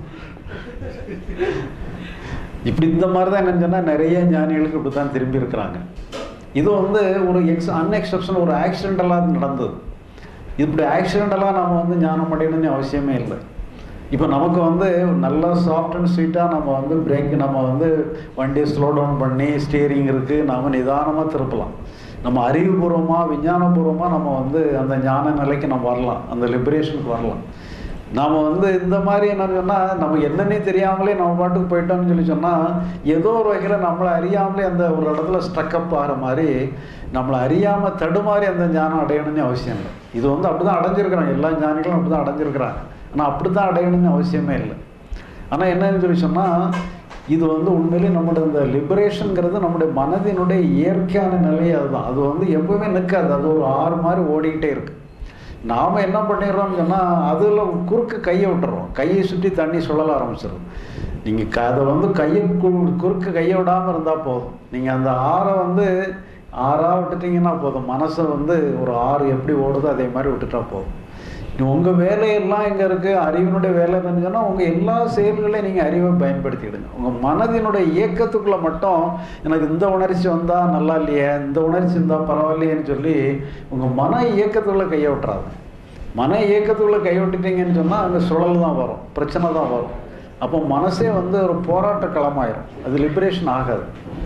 இப்படி இந்த மாதிரி தான் என்னன்னு சொன்னால் நிறைய ஞானிகளுக்கு இப்படி தான் திரும்பி இருக்கிறாங்க இது வந்து ஒரு எக்ஸ் அன்எக்செப்ஷன் ஒரு ஆக்சிடென்டலாக நடந்தது இப்படி ஆக்சிடென்டலாக நம்ம வந்து ஞானம் அடையணும்னு அவசியமே இல்லை இப்போ நமக்கு வந்து நல்லா சாஃப்ட் அண்ட் ஸ்வீட்டாக நம்ம வந்து பிரேக் நம்ம வந்து வண்டியை ஸ்லோ டவுன் பண்ணி ஸ்டியரிங் இருக்குது நம்ம நிதானமாக திருப்பலாம் நம்ம அறிவுபூர்வமாக விஞ்ஞானபூர்வமாக நம்ம வந்து அந்த ஞான நிலைக்கு நம்ம வரலாம் அந்த லிபரேஷனுக்கு வரலாம் நாம் வந்து இந்த மாதிரி என்ன சொன்னால் நம்ம என்னன்னே தெரியாமலே நம்ம பாட்டுக்கு போயிட்டோம்னு சொல்லி சொன்னால் ஏதோ ஒரு வகையில் நம்மளை அறியாமலே அந்த ஒரு இடத்துல ஸ்ட்ரக்கப் ஆகிற மாதிரி நம்மளை அறியாமல் தடுமாறி அந்த ஞானம் அடையணும்னு அவசியம் இல்லை இது வந்து அப்படி தான் அடைஞ்சிருக்கிறாங்க எல்லா ஞானிகளும் அப்படி தான் அடைஞ்சிருக்கிறாங்க ஆனால் அப்படி தான் அடையணும்னு அவசியமே இல்லை ஆனால் என்னன்னு சொல்லி சொன்னால் இது வந்து உண்மையிலே நம்முடைய இந்த லிபரேஷனுங்கிறது நம்முடைய மனதினுடைய இயற்கையான நிலை அதுதான் அது வந்து எப்பவுமே நிற்காது அது ஒரு ஆறு மாதிரி ஓடிக்கிட்டே இருக்கு நாம் என்ன பண்ணிடுறோம்னு சொன்னால் அதில் குறுக்கு கையை விட்டுறோம் கையை சுற்றி தண்ணி சுழல ஆரம்பிச்சிடும் நீங்கள் க அதை வந்து கையை கு குறுக்கு கையை விடாமல் இருந்தால் போதும் நீங்கள் அந்த ஆறை வந்து ஆறாக விட்டுட்டீங்கன்னா போதும் மனசை வந்து ஒரு ஆறு எப்படி ஓடுதோ அதே மாதிரி விட்டுட்டா போதும் உங்கள் வேலையெல்லாம் எங்கே இருக்குது அறிவினுடைய வேலை என்னன்னு சொன்னால் உங்கள் எல்லா செயல்களையும் நீங்கள் அறிவை பயன்படுத்திடுங்க உங்கள் மனதினுடைய இயக்கத்துக்குள்ளே மட்டும் எனக்கு இந்த உணர்ச்சி வந்தால் நல்லா இல்லையே இந்த உணர்ச்சி இருந்தால் பரவாயில்லையேன்னு சொல்லி உங்கள் மன இயக்கத்துக்குள்ளே கையை விட்டுறாது மன இயக்கத்துக்குள்ளே கை விட்டுட்டீங்கன்னு சொன்னால் அங்கே சுழல் தான் வரும் பிரச்சனை தான் வரும் அப்போ மனசே வந்து ஒரு போராட்ட களமாயிரும் அது லிபரேஷன் ஆகாது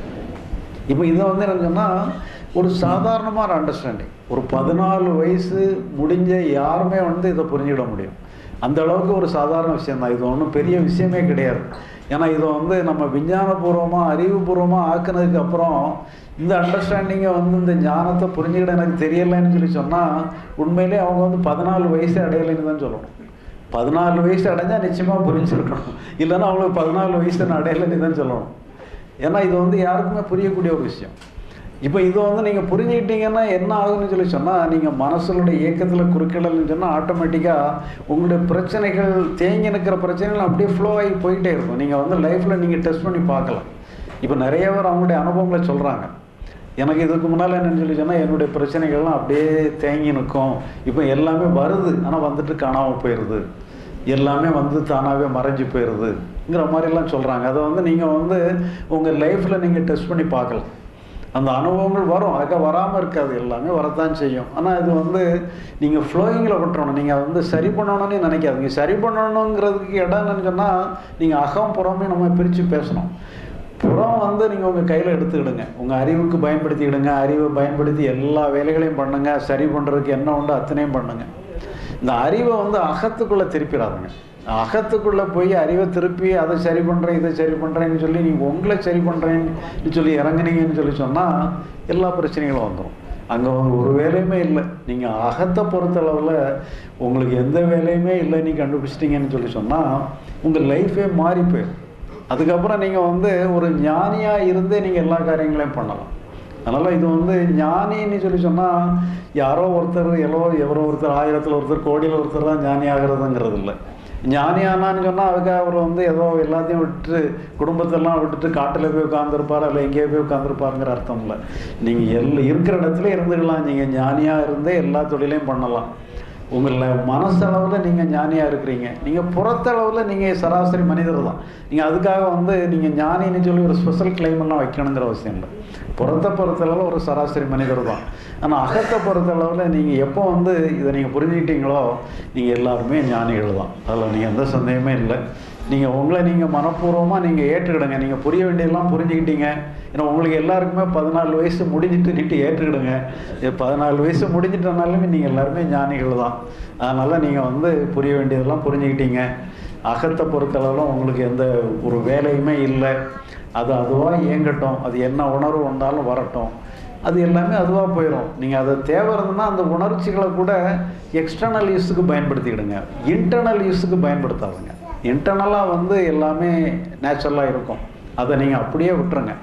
இப்போ இதை வந்து என்ன சொன்னால் ஒரு சாதாரணமான அண்டர்ஸ்டாண்டிங் ஒரு பதினாலு வயசு முடிஞ்ச யாருமே வந்து இதை புரிஞ்சிட முடியும் அந்த அளவுக்கு ஒரு சாதாரண விஷயம்தான் இது ஒன்றும் பெரிய விஷயமே கிடையாது ஏன்னா இதை வந்து நம்ம விஞ்ஞானபூர்வமாக அறிவுபூர்வமாக ஆக்குனதுக்கு அப்புறம் இந்த அண்டர்ஸ்டாண்டிங்கை வந்து இந்த ஞானத்தை புரிஞ்சுக்கிட எனக்கு தெரியலைன்னு சொல்லி சொன்னால் உண்மையிலே அவங்க வந்து பதினாலு வயசு அடையலைன்னு தான் சொல்லணும் பதினாலு வயசு அடைஞ்சால் நிச்சயமாக புரிஞ்சிருக்கணும் இல்லைன்னா அவங்களுக்கு பதினாலு வயசு அடையலைன்னு தான் சொல்லணும் ஏன்னா இது வந்து யாருக்குமே புரியக்கூடிய ஒரு விஷயம் இப்போ இதை வந்து நீங்கள் புரிஞ்சுக்கிட்டீங்கன்னா என்ன ஆகுதுன்னு சொல்லி சொன்னால் நீங்கள் மனசுடைய இயக்கத்தில் குறுக்கிடல்னு சொன்னால் ஆட்டோமேட்டிக்காக உங்களுடைய பிரச்சனைகள் தேங்கி நிற்கிற பிரச்சனைகள் அப்படியே ஃப்ளோ ஆகி போயிட்டே இருக்கும் நீங்கள் வந்து லைஃப்பில் நீங்கள் டெஸ்ட் பண்ணி பார்க்கலாம் இப்போ நிறைய பேர் அவங்களுடைய அனுபவங்களை சொல்கிறாங்க எனக்கு இதுக்கு முன்னால் என்னன்னு சொல்லி சொன்னால் என்னுடைய பிரச்சனைகள்லாம் அப்படியே தேங்கி நிற்கும் இப்போ எல்லாமே வருது ஆனால் வந்துட்டு காணாமல் போயிடுது எல்லாமே வந்து தானாகவே மறைஞ்சு போயிடுதுங்கிற மாதிரிலாம் சொல்கிறாங்க அதை வந்து நீங்கள் வந்து உங்கள் லைஃப்பில் நீங்கள் டெஸ்ட் பண்ணி பார்க்கலாம் அந்த அனுபவங்கள் வரும் அதுக்காக வராமல் இருக்காது எல்லாமே வரத்தான் செய்யும் ஆனால் இது வந்து நீங்கள் ஃப்ளோயிங்கில் விட்டுறணும் நீங்கள் வந்து சரி பண்ணணும்னு நினைக்காதீங்க சரி பண்ணணுங்கிறதுக்கு இடம் என்னன்னு சொன்னால் நீங்கள் அகம் புறமே நம்ம பிரித்து பேசணும் புறம் வந்து நீங்கள் உங்கள் கையில் எடுத்துக்கிடுங்க உங்கள் அறிவுக்கு பயன்படுத்திக்கிடுங்க அறிவை பயன்படுத்தி எல்லா வேலைகளையும் பண்ணுங்கள் சரி பண்ணுறதுக்கு என்ன உண்டோ அத்தனையும் பண்ணுங்கள் இந்த அறிவை வந்து அகத்துக்குள்ளே திருப்பிடாதுங்க அகத்துக்குள்ளே போய் அறிவை திருப்பி அதை சரி பண்ணுறேன் இதை சரி பண்ணுறேன்னு சொல்லி நீங்கள் உங்களை சரி பண்ணுறேன்னு சொல்லி இறங்குனீங்கன்னு சொல்லி சொன்னால் எல்லா பிரச்சனைகளும் வந்துடும் அங்கே வந்து ஒரு வேலையுமே இல்லை நீங்கள் அகத்தை பொறுத்தளவில் உங்களுக்கு எந்த வேலையுமே இல்லை நீ கண்டுபிடிச்சிட்டிங்கன்னு சொல்லி சொன்னால் உங்கள் லைஃபே மாறி போயிடும் அதுக்கப்புறம் நீங்கள் வந்து ஒரு ஞானியாக இருந்தே நீங்கள் எல்லா காரியங்களையும் பண்ணலாம் அதனால் இது வந்து ஞானின்னு சொல்லி சொன்னால் யாரோ ஒருத்தர் எவ்வளோ எவரோ ஒருத்தர் ஆயிரத்தில் ஒருத்தர் கோடியில் ஒருத்தர் தான் ஞானி ஆகிறதுங்கிறது இல்லை ஞானி ஆனான்னு சொன்னால் அதுக்காக அவர் வந்து ஏதோ எல்லாத்தையும் விட்டுட்டு குடும்பத்தெல்லாம் விட்டுட்டு காட்டில் போய் உட்காந்துருப்பார் இல்லை எங்கேயோ போய் உட்காந்துருப்பாருங்கிற அர்த்தம் இல்லை நீங்கள் எல் இருக்கிற இடத்துல இருந்துக்கலாம் நீங்கள் ஞானியாக இருந்தே எல்லா தொழிலையும் பண்ணலாம் உங்களை மனசளவில் நீங்கள் ஞானியாக இருக்கிறீங்க நீங்கள் புறத்தளவில் நீங்கள் சராசரி மனிதர் தான் நீங்கள் அதுக்காக வந்து நீங்கள் ஞானின்னு சொல்லி ஒரு ஸ்பெஷல் கிளைமெல்லாம் வைக்கணுங்கிற அவசியம் இல்லை புறத்தை பொறுத்தளவில் ஒரு சராசரி மனிதர் தான் ஆனால் அகத்தை பொறுத்தளவில் நீங்கள் எப்போ வந்து இதை நீங்கள் புரிஞ்சுக்கிட்டீங்களோ நீங்கள் எல்லாருமே ஞானிகள் தான் அதில் நீங்கள் எந்த சந்தேகமே இல்லை நீங்கள் உங்களை நீங்கள் மனப்பூர்வமாக நீங்கள் ஏற்றுக்கிடுங்க நீங்கள் புரிய வேண்டியதெல்லாம் புரிஞ்சுக்கிட்டீங்க ஏன்னா உங்களுக்கு எல்லாருக்குமே பதினாலு வயசு முடிஞ்சிட்டு நீட்டு ஏற்றுக்கிடுங்க இது பதினாலு வயசு முடிஞ்சிட்டனாலுமே நீங்கள் எல்லாருமே ஞானிகள் தான் அதனால் நீங்கள் வந்து புரிய வேண்டியதெல்லாம் புரிஞ்சுக்கிட்டீங்க அகத்தை பொறுத்தளவில் உங்களுக்கு எந்த ஒரு வேலையுமே இல்லை அது அதுவாக இயங்கட்டும் அது என்ன உணர்வு வந்தாலும் வரட்டும் அது எல்லாமே அதுவாக போயிடும் நீங்கள் அதை தேவை இருந்ததுன்னா அந்த உணர்ச்சிகளை கூட எக்ஸ்டர்னல் யூஸுக்கு பயன்படுத்திக்கிடுங்க இன்டர்னல் யூஸுக்கு பயன்படுத்தாதுங்க இன்டர்னலாக வந்து எல்லாமே நேச்சுரலாக இருக்கும் அதை நீங்கள் அப்படியே விட்டுருங்க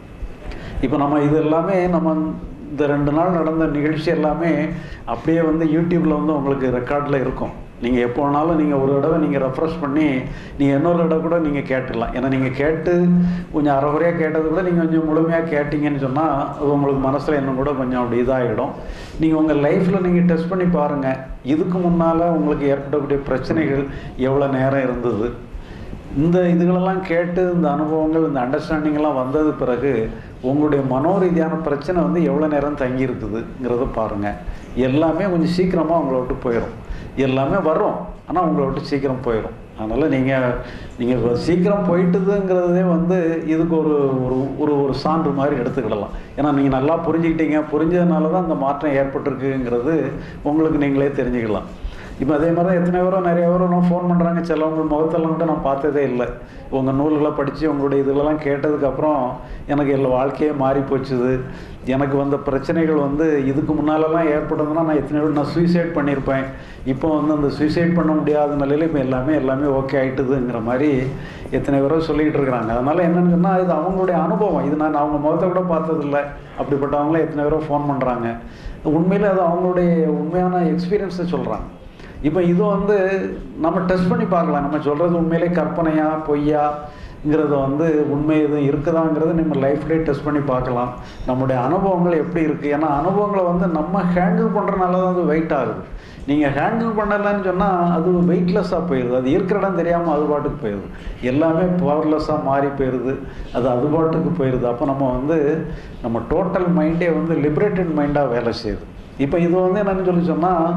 இப்போ நம்ம இது எல்லாமே நம்ம இந்த ரெண்டு நாள் நடந்த நிகழ்ச்சி எல்லாமே அப்படியே வந்து யூடியூப்பில் வந்து உங்களுக்கு ரெக்கார்டில் இருக்கும் நீங்கள் எப்போ வேணாலும் நீங்கள் ஒரு தடவை நீங்கள் ரெஃப்ரெஷ் பண்ணி நீங்கள் இன்னொரு தடவை கூட நீங்கள் கேட்டுடலாம் ஏன்னா நீங்கள் கேட்டு கொஞ்சம் அரைகுறையாக கேட்டது கூட நீங்கள் கொஞ்சம் முழுமையாக கேட்டிங்கன்னு சொன்னால் அது உங்களுக்கு மனசில் இன்னும் கூட கொஞ்சம் அப்படி இதாகிடும் நீங்கள் உங்கள் லைஃப்பில் நீங்கள் டெஸ்ட் பண்ணி பாருங்கள் இதுக்கு முன்னால் உங்களுக்கு ஏற்படக்கூடிய பிரச்சனைகள் எவ்வளோ நேரம் இருந்தது இந்த இதுகளெல்லாம் கேட்டு இந்த அனுபவங்கள் இந்த அண்டர்ஸ்டாண்டிங்கெல்லாம் வந்தது பிறகு உங்களுடைய மனோரீதியான பிரச்சனை வந்து எவ்வளோ நேரம் தங்கி இருக்குதுங்கிறத பாருங்கள் எல்லாமே கொஞ்சம் சீக்கிரமாக உங்களை விட்டு போயிடும் எல்லாமே வரும் ஆனால் உங்களை விட்டு சீக்கிரம் போயிடும் அதனால் நீங்கள் நீங்கள் சீக்கிரம் போயிட்டுதுங்கிறதே வந்து இதுக்கு ஒரு ஒரு ஒரு ஒரு சான்று மாதிரி எடுத்துக்கிடலாம் ஏன்னா நீங்கள் நல்லா புரிஞ்சுக்கிட்டீங்க புரிஞ்சதுனால தான் அந்த மாற்றம் ஏற்பட்டிருக்குங்கிறது உங்களுக்கு நீங்களே தெரிஞ்சுக்கலாம் இப்போ அதே மாதிரி தான் எத்தனை பேரும் நிறைய பேரும் நான் ஃபோன் பண்ணுறாங்க சிலவங்க முகத்தெல்லாம் கூட நான் பார்த்ததே இல்லை உங்கள் நூல்களை படித்து உங்களுடைய இதெல்லாம் கேட்டதுக்கப்புறம் எனக்கு எல்லா வாழ்க்கையே மாறி போச்சுது எனக்கு வந்த பிரச்சனைகள் வந்து இதுக்கு முன்னாலெல்லாம் ஏற்பட்டதுன்னா நான் எத்தனை பேர் நான் சூசைட் பண்ணியிருப்பேன் இப்போ வந்து அந்த சூசைட் பண்ண முடியாத நிலையில் இப்போ எல்லாமே எல்லாமே ஓகே ஆகிட்டுதுங்கிற மாதிரி எத்தனை பேரோ சொல்லிக்கிட்டு இருக்கிறாங்க அதனால் என்னென்னு சொன்னால் இது அவங்களுடைய அனுபவம் இது நான் அவங்க முகத்தை கூட பார்த்ததில்ல அப்படிப்பட்டவங்களே எத்தனை பேரோ ஃபோன் பண்ணுறாங்க உண்மையில் அது அவங்களுடைய உண்மையான எக்ஸ்பீரியன்ஸை சொல்கிறாங்க இப்போ இது வந்து நம்ம டெஸ்ட் பண்ணி பார்க்கலாம் நம்ம சொல்கிறது உண்மையிலே கற்பனையா பொய்யாங்கிறத வந்து உண்மை எதுவும் இருக்குதாங்கிறத நம்ம லைஃப்லேயே டெஸ்ட் பண்ணி பார்க்கலாம் நம்முடைய அனுபவங்கள் எப்படி இருக்குது ஏன்னா அனுபவங்களை வந்து நம்ம ஹேண்டில் பண்ணுறனால தான் அது வெயிட் ஆகுது நீங்கள் ஹேண்டில் பண்ணலைன்னு சொன்னால் அது வெயிட்லெஸ்ஸாக போயிடுது அது இருக்கிற இடம் தெரியாமல் அது பாட்டுக்கு போயிடுது எல்லாமே பவர்லெஸ்ஸாக மாறி போயிடுது அது அது பாட்டுக்கு போயிடுது அப்போ நம்ம வந்து நம்ம டோட்டல் மைண்டே வந்து லிபரேட்டட் மைண்டாக வேலை செய்யுது இப்போ இது வந்து என்னன்னு சொல்லி சொன்னால்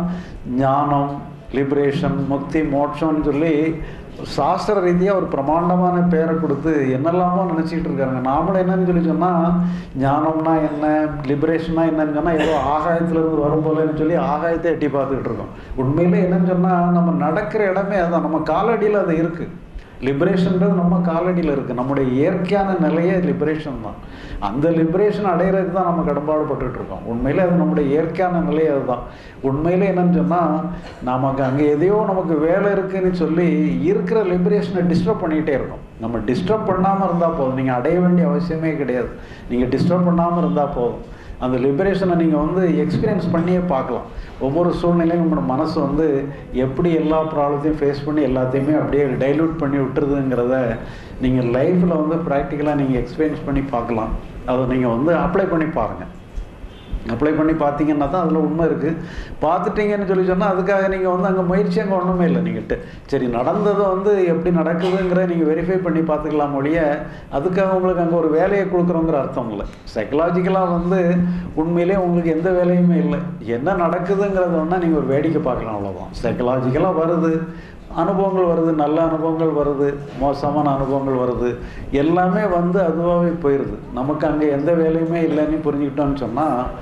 ஞானம் லிபரேஷன் முக்தி மோட்சம்னு சொல்லி சாஸ்திர ரீதியாக ஒரு பிரமாண்டமான பேரை கொடுத்து என்னெல்லாமோ நினச்சிக்கிட்டு இருக்காங்க நாமளும் என்னன்னு சொல்லி சொன்னால் ஞானம்னா என்ன லிபரேஷன்னா என்னன்னு சொன்னால் ஏதோ ஆகாயத்துலேருந்து வரும் போலன்னு சொல்லி ஆகாயத்தை எட்டி பார்த்துக்கிட்டு இருக்கோம் உண்மையிலே என்னன்னு சொன்னால் நம்ம நடக்கிற இடமே அதான் நம்ம காலடியில் அது இருக்குது லிபரேஷன்ன்றது நம்ம காலடியில் இருக்குது நம்முடைய இயற்கையான நிலையே லிபரேஷன் தான் அந்த லிபரேஷன் அடையிறதுக்கு தான் நம்ம கடம்பாடுபட்டுட்டு இருக்கோம் உண்மையிலே அது நம்முடைய இயற்கையான நிலை அதுதான் உண்மையிலே என்னன்னு சொன்னால் நமக்கு அங்கே எதையோ நமக்கு வேலை இருக்குன்னு சொல்லி இருக்கிற லிபரேஷனை டிஸ்டர்ப் பண்ணிகிட்டே இருக்கோம் நம்ம டிஸ்டர்ப் பண்ணாமல் இருந்தால் போதும் நீங்கள் அடைய வேண்டிய அவசியமே கிடையாது நீங்கள் டிஸ்டர்ப் பண்ணாமல் இருந்தால் போதும் அந்த லிபரேஷனை நீங்கள் வந்து எக்ஸ்பீரியன்ஸ் பண்ணியே பார்க்கலாம் ஒவ்வொரு சூழ்நிலையும் நம்மளோட மனசு வந்து எப்படி எல்லா ப்ராப்ளத்தையும் ஃபேஸ் பண்ணி எல்லாத்தையுமே அப்படியே டைல்யூட் பண்ணி விட்டுருதுங்கிறத நீங்கள் லைஃப்பில் வந்து ப்ராக்டிக்கலாக நீங்கள் எக்ஸ்பீரியன்ஸ் பண்ணி பார்க்கலாம் அதை நீங்கள் வந்து அப்ளை பண்ணி பாருங்கள் அப்ளை பண்ணி பார்த்தீங்கன்னா தான் அதில் உண்மை இருக்குது பார்த்துட்டீங்கன்னு சொல்லி சொன்னால் அதுக்காக நீங்கள் வந்து அங்கே முயற்சி அங்கே ஒன்றுமே இல்லை நீங்கள்கிட்ட சரி நடந்ததை வந்து எப்படி நடக்குதுங்கிற நீங்கள் வெரிஃபை பண்ணி பார்த்துக்கலாம் ஒழிய அதுக்காக உங்களுக்கு அங்கே ஒரு வேலையை கொடுக்குறோங்கிற அர்த்தம் இல்லை சைக்கலாஜிக்கலாக வந்து உண்மையிலே உங்களுக்கு எந்த வேலையுமே இல்லை என்ன நடக்குதுங்கிறத வேணால் நீங்கள் ஒரு வேடிக்கை பார்க்கலாம் அவ்வளோதான் சைக்கலாஜிக்கலாக வருது அனுபவங்கள் வருது நல்ல அனுபவங்கள் வருது மோசமான அனுபவங்கள் வருது எல்லாமே வந்து அதுவாகவே போயிடுது நமக்கு அங்கே எந்த வேலையுமே இல்லைன்னு புரிஞ்சுக்கிட்டோம்னு சொன்னால்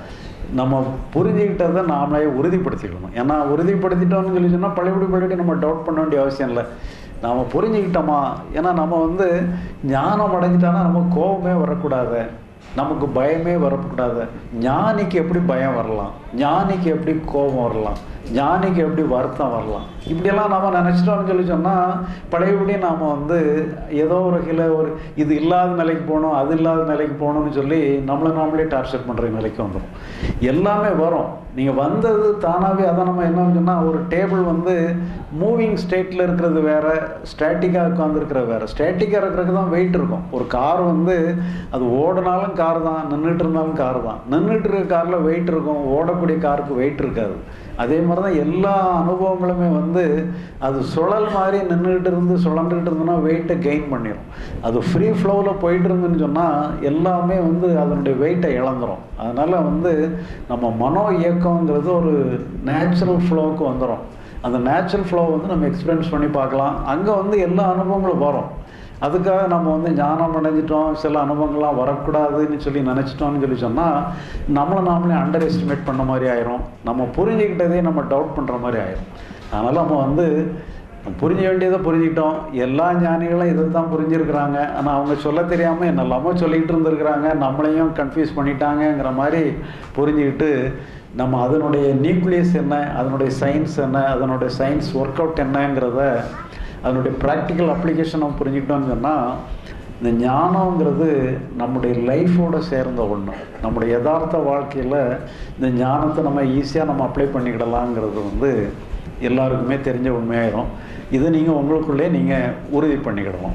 நம்ம புரிஞ்சுக்கிட்டதை நாமளே உறுதிப்படுத்திக்கணும் ஏன்னா உறுதிப்படுத்திட்டோம்னு சொல்லி சொன்னால் பழையபடி பழையபடி நம்ம டவுட் பண்ண வேண்டிய அவசியம் இல்லை நாம் புரிஞ்சுக்கிட்டோமா ஏன்னா நம்ம வந்து ஞானம் அடைஞ்சிட்டானா நம்ம கோபமே வரக்கூடாது நமக்கு பயமே வரக்கூடாது ஞானிக்கு எப்படி பயம் வரலாம் ஞானிக்கு எப்படி கோபம் வரலாம் ஞானிக்கு எப்படி வருத்தம் வரலாம் இப்படியெல்லாம் நம்ம நினச்சிட்டோம்னு சொல்லி சொன்னால் பழையபடி நாம் வந்து ஏதோ ஒரு வகையில் ஒரு இது இல்லாத நிலைக்கு போகணும் அது இல்லாத நிலைக்கு போகணும்னு சொல்லி நம்மளை நாமளே டார்ச்சர் பண்ணுற நிலைக்கு வந்துடும் எல்லாமே வரும் நீங்கள் வந்தது தானாகவே அதை நம்ம என்னன்னு சொன்னால் ஒரு டேபிள் வந்து மூவிங் ஸ்டேட்டில் இருக்கிறது வேறு ஸ்டாட்டிக்காக உட்காந்துருக்கிறது வேறு ஸ்டாட்டிக்காக இருக்கிறதுக்கு தான் வெயிட் இருக்கும் ஒரு கார் வந்து அது ஓடினாலும் கார் தான் நின்றுட்டு இருந்தாலும் கார் தான் நின்றுட்டு இருக்க காரில் வெயிட் இருக்கும் ஓடக்கூடிய காருக்கு வெயிட் இருக்காது அதே மாதிரி தான் எல்லா அனுபவங்களுமே வந்து அது சுழல் மாதிரி நின்றுக்கிட்டு இருந்து சுழண்டுக்கிட்டு இருந்ததுன்னா வெயிட்டை கெயின் பண்ணிடும் அது ஃப்ரீ ஃப்ளோவில் போயிட்டு இருந்துன்னு சொன்னால் எல்லாமே வந்து அதனுடைய வெயிட்டை இழந்துரும் அதனால் வந்து நம்ம மனோ இயக்கங்கிறது ஒரு நேச்சுரல் ஃப்ளோவுக்கு வந்துடும் அந்த நேச்சுரல் ஃப்ளோ வந்து நம்ம எக்ஸ்பீரியன்ஸ் பண்ணி பார்க்கலாம் அங்கே வந்து எல்லா அனுபவங்களும் வரும் அதுக்காக நம்ம வந்து ஞானம் அடைஞ்சிட்டோம் சில அனுபவங்கள்லாம் வரக்கூடாதுன்னு சொல்லி நினச்சிட்டோம்னு சொல்லி சொன்னால் நம்மளை நாமளே அண்டர் எஸ்டிமேட் பண்ண மாதிரி ஆயிரும் நம்ம புரிஞ்சுக்கிட்டதே நம்ம டவுட் பண்ணுற மாதிரி ஆயிரும் அதனால் நம்ம வந்து புரிஞ்ச வேண்டியதை புரிஞ்சுக்கிட்டோம் எல்லா ஞானிகளும் இதை தான் புரிஞ்சிருக்கிறாங்க ஆனால் அவங்க சொல்ல தெரியாமல் என்னெல்லாமோ சொல்லிக்கிட்டு இருந்திருக்கிறாங்க நம்மளையும் கன்ஃபியூஸ் பண்ணிட்டாங்கங்கிற மாதிரி புரிஞ்சுக்கிட்டு நம்ம அதனுடைய நியூக்ளியஸ் என்ன அதனுடைய சயின்ஸ் என்ன அதனுடைய சயின்ஸ் ஒர்க் அவுட் என்னங்கிறத அதனுடைய ப்ராக்டிக்கல் அப்ளிகேஷன் நம்ம புரிஞ்சுக்கிட்டோம்னு சொன்னால் இந்த ஞானங்கிறது நம்முடைய லைஃபோட சேர்ந்த ஒன்று நம்முடைய யதார்த்த வாழ்க்கையில் இந்த ஞானத்தை நம்ம ஈஸியாக நம்ம அப்ளை பண்ணிக்கிடலாங்கிறது வந்து எல்லாருக்குமே தெரிஞ்ச உண்மையாயிரும் இது நீங்கள் உங்களுக்குள்ளே நீங்கள் உறுதி பண்ணிக்கிடலாம்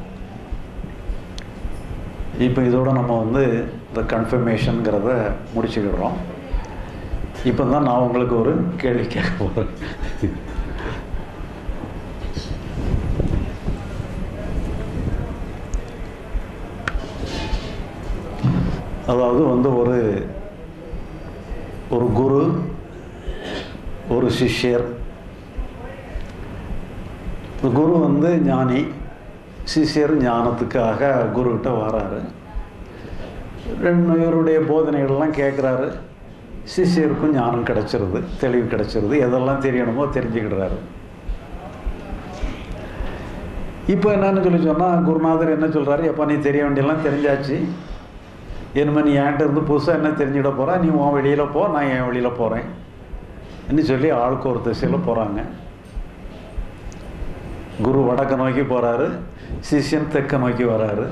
இப்போ இதோட நம்ம வந்து இந்த கன்ஃபர்மேஷனுங்கிறத முடிச்சுக்கிடுறோம் இப்போ தான் நான் உங்களுக்கு ஒரு கேள்வி கேட்க போகிறேன் அதாவது வந்து ஒரு ஒரு குரு ஒரு சிஷ்யர் இந்த குரு வந்து ஞானி சிஷ்யர் ஞானத்துக்காக குருக்கிட்ட வராரு ரெண்டு இவருடைய போதனைகள்லாம் கேட்குறாரு சிஷ்யருக்கும் ஞானம் கிடச்சிருது தெளிவு கிடச்சிருது எதெல்லாம் தெரியணுமோ தெரிஞ்சுக்கிடுறாரு இப்போ என்னன்னு சொல்லி சொன்னால் குருநாதர் என்ன சொல்கிறாரு எப்போ நீ தெரிய வேண்டியெல்லாம் தெரிஞ்சாச்சு இனிமே நீ என்கிட்ட இருந்து புதுசாக என்ன தெரிஞ்சுட போகிறா நீ உன் வெளியில் போ நான் என் வெளியில் போகிறேன் என்று சொல்லி ஆளுக்கு ஒரு திசையில் போகிறாங்க குரு வடக்க நோக்கி போகிறாரு சிஷ்யன் தெற்க நோக்கி வராரு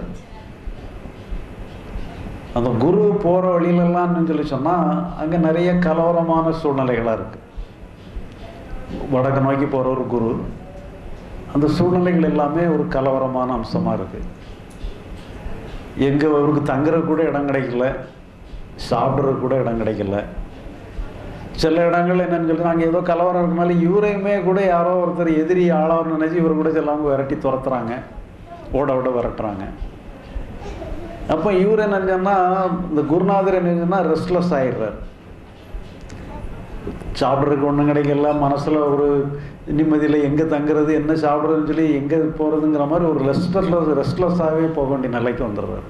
அந்த குரு போகிற வழியிலெல்லாம்னு சொல்லி சொன்னால் அங்கே நிறைய கலவரமான சூழ்நிலைகளாக இருக்குது வடக்கு நோக்கி போகிற ஒரு குரு அந்த சூழ்நிலைகள் எல்லாமே ஒரு கலவரமான அம்சமாக இருக்குது எங்கே அவருக்கு தங்குற கூட இடம் கிடைக்கல சாப்பிட்றது கூட இடம் கிடைக்கல சில இடங்கள் என்னன்னு சொல்லி நாங்கள் ஏதோ கலவரம் இருக்கனால இவரையுமே கூட யாரோ ஒருத்தர் எதிரி ஆளவர் நினைச்சு இவர் கூட செல்லாமல் விரட்டி துரத்துறாங்க ஓட ஓட விரட்டுறாங்க அப்போ இவர் என்ன சொன்னால் இந்த குருநாதர் என்ன சொன்னால் ரெஸ்ட்லெஸ் ஆயிடுறார் சாப்பிட்றதுக்கு ஒன்றும் கிடைக்கல மனசில் ஒரு நிம்மதியில் எங்கே தங்குறது என்ன சாப்பிட்றதுன்னு சொல்லி எங்கே போகிறதுங்கிற மாதிரி ஒரு ரெஸ்ட்லெஸ் ரெஸ்ட்லெஸ்ஸாகவே போக வேண்டிய நிலைக்கு வந்துடுறாரு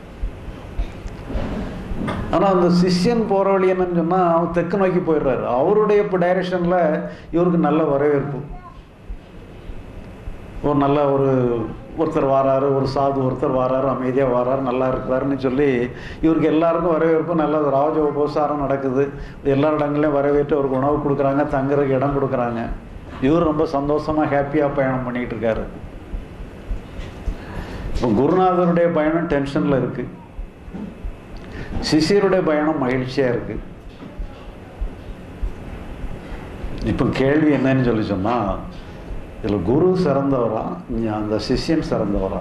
ஆனால் அந்த சிஷ்யன் போகிற வழி என்னன்னு சொன்னால் அவன் தெற்கு நோக்கி போயிடுறாரு அவருடைய இப்போ டைரெக்ஷனில் இவருக்கு நல்ல வரவேற்பு ஒரு நல்ல ஒரு ஒருத்தர் வாராரு ஒரு சாது ஒருத்தர் வாராரு அமைதியாக வாராரு நல்லா இருக்கிறாருன்னு சொல்லி இவருக்கு எல்லாருக்கும் வரவேற்பு நல்ல ராஜ உபசாரம் நடக்குது எல்லா இடங்களையும் வரவேற்று அவருக்கு உணவு கொடுக்குறாங்க தங்குறதுக்கு இடம் கொடுக்குறாங்க இவர் ரொம்ப சந்தோஷமாக ஹாப்பியாக பயணம் பண்ணிகிட்டு இருக்காரு இப்போ குருநாதருடைய பயணம் டென்ஷனில் இருக்குது சிஷியருடைய பயணம் மகிழ்ச்சியாக இருக்குது இப்போ கேள்வி என்னன்னு சொல்லி சொன்னால் இதில் குரு சிறந்தவரா ஞா- அந்த சிஷ்யன் சிறந்தவரா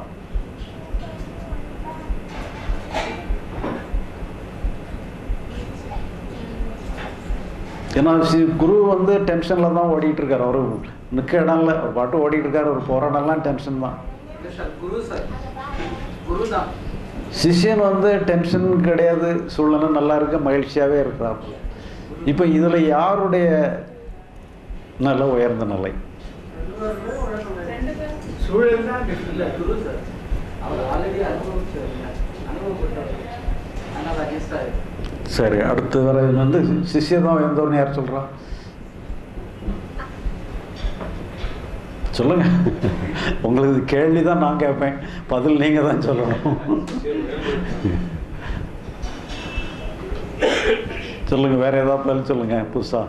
ஏன்னா சி- குரு வந்து டென்ஷனில் தான் ஓடிட்டு இருக்காரு அவர் நிற்க இடம் இல்லை அவர் பாட்டு ஓடிட்டு இருக்காரு அவர் போகிற இடம்லாம் டென்ஷன் தான் இல்லை சார் குரு சார் குரு தான் சிஷ்யன் வந்து டென்ஷன் கிடையாது சூழ்நிலை நல்லா இருக்கு மகிழ்ச்சியாகவே இருக்கிறார் இப்போ இதில் யாருடைய நல்ல உயர்ந்த நிலை சூழல் தான் இல்லை குரு சார் அவர் ஆல்ரெடி அனுபவிச்சவர் அனுபவப்பட்டவர் அதனால் அகேன்ஸ்டாக இருக்கு சரி அடுத்து வர வந்து சிஷ்யர் தான் உயர்ந்தவர்னு யார் சொல்கிறா சொல்லுங்க உங்களுக்கு கேள்வி தான் நான் கேட்பேன் பதில் நீங்கள் தான் சொல்லணும் சொல்லுங்க வேற ஏதாவது பதில் சொல்லுங்க புதுசா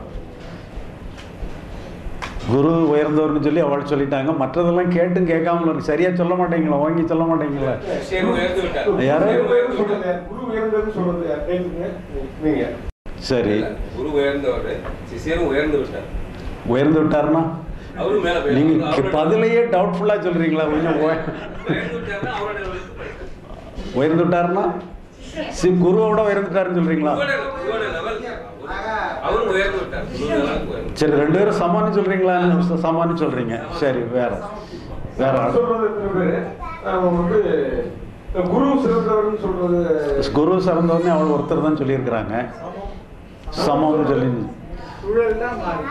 குரு உயர்ந்தவர்னு சொல்லி அவள் சொல்லிட்டாங்க மற்றதெல்லாம் கேட்டும் கேட்காமல இருக்கு சரியா சொல்ல மாட்டீங்களா வாங்கி சொல்ல மாட்டீங்களா சரி உயர்ந்து விட்டார் யாரு? குரு உயர்ந்து சொல்றது விட்டார். யார்? குரு உயர்ந்ததுன்னு சொல்றது யார்? கேளுங்க. நீங்க சரி இல்ல, குரு உயர்ந்தவர் சிஷியரும் உயர்ந்து விட்டார் உயர்ந்து விட்டாருன்னா அவரும் மேல போய் நீங்க அவரோட- பதிலையே டவுட்ஃபுல்லா சொல்றீங்களா கொஞ்சம் உய- உயர்ந்து விட்டாருன்னா அவரோட level-க்கு போயிட்டார். உயர்ந்து விட்டாருன்னா சி குருவோட உயர்ந்துட்டாருன்னு சொல்றீங்களா குருவோட குருவோட level அவரும் உயர்ந்து விட்டார் குரு level-க்கு உயர்ந்து. சரி ரெண்டு பேரும் சமானு சொல்றீங்களா சமானு சொல்றீங்க சரி வேற வேற நான் ஆள். சொல்றது எத்தனை பேரு? நாம வந்து இந்த குரு சிறந்தவர்னு சொல்றது குரு சிறந்தவொடனே அவள் ஒருத்தர் தான் சொல்லியிருக்கிறாங்க சமம்னு சொல்லி சூழல் தான் மாறி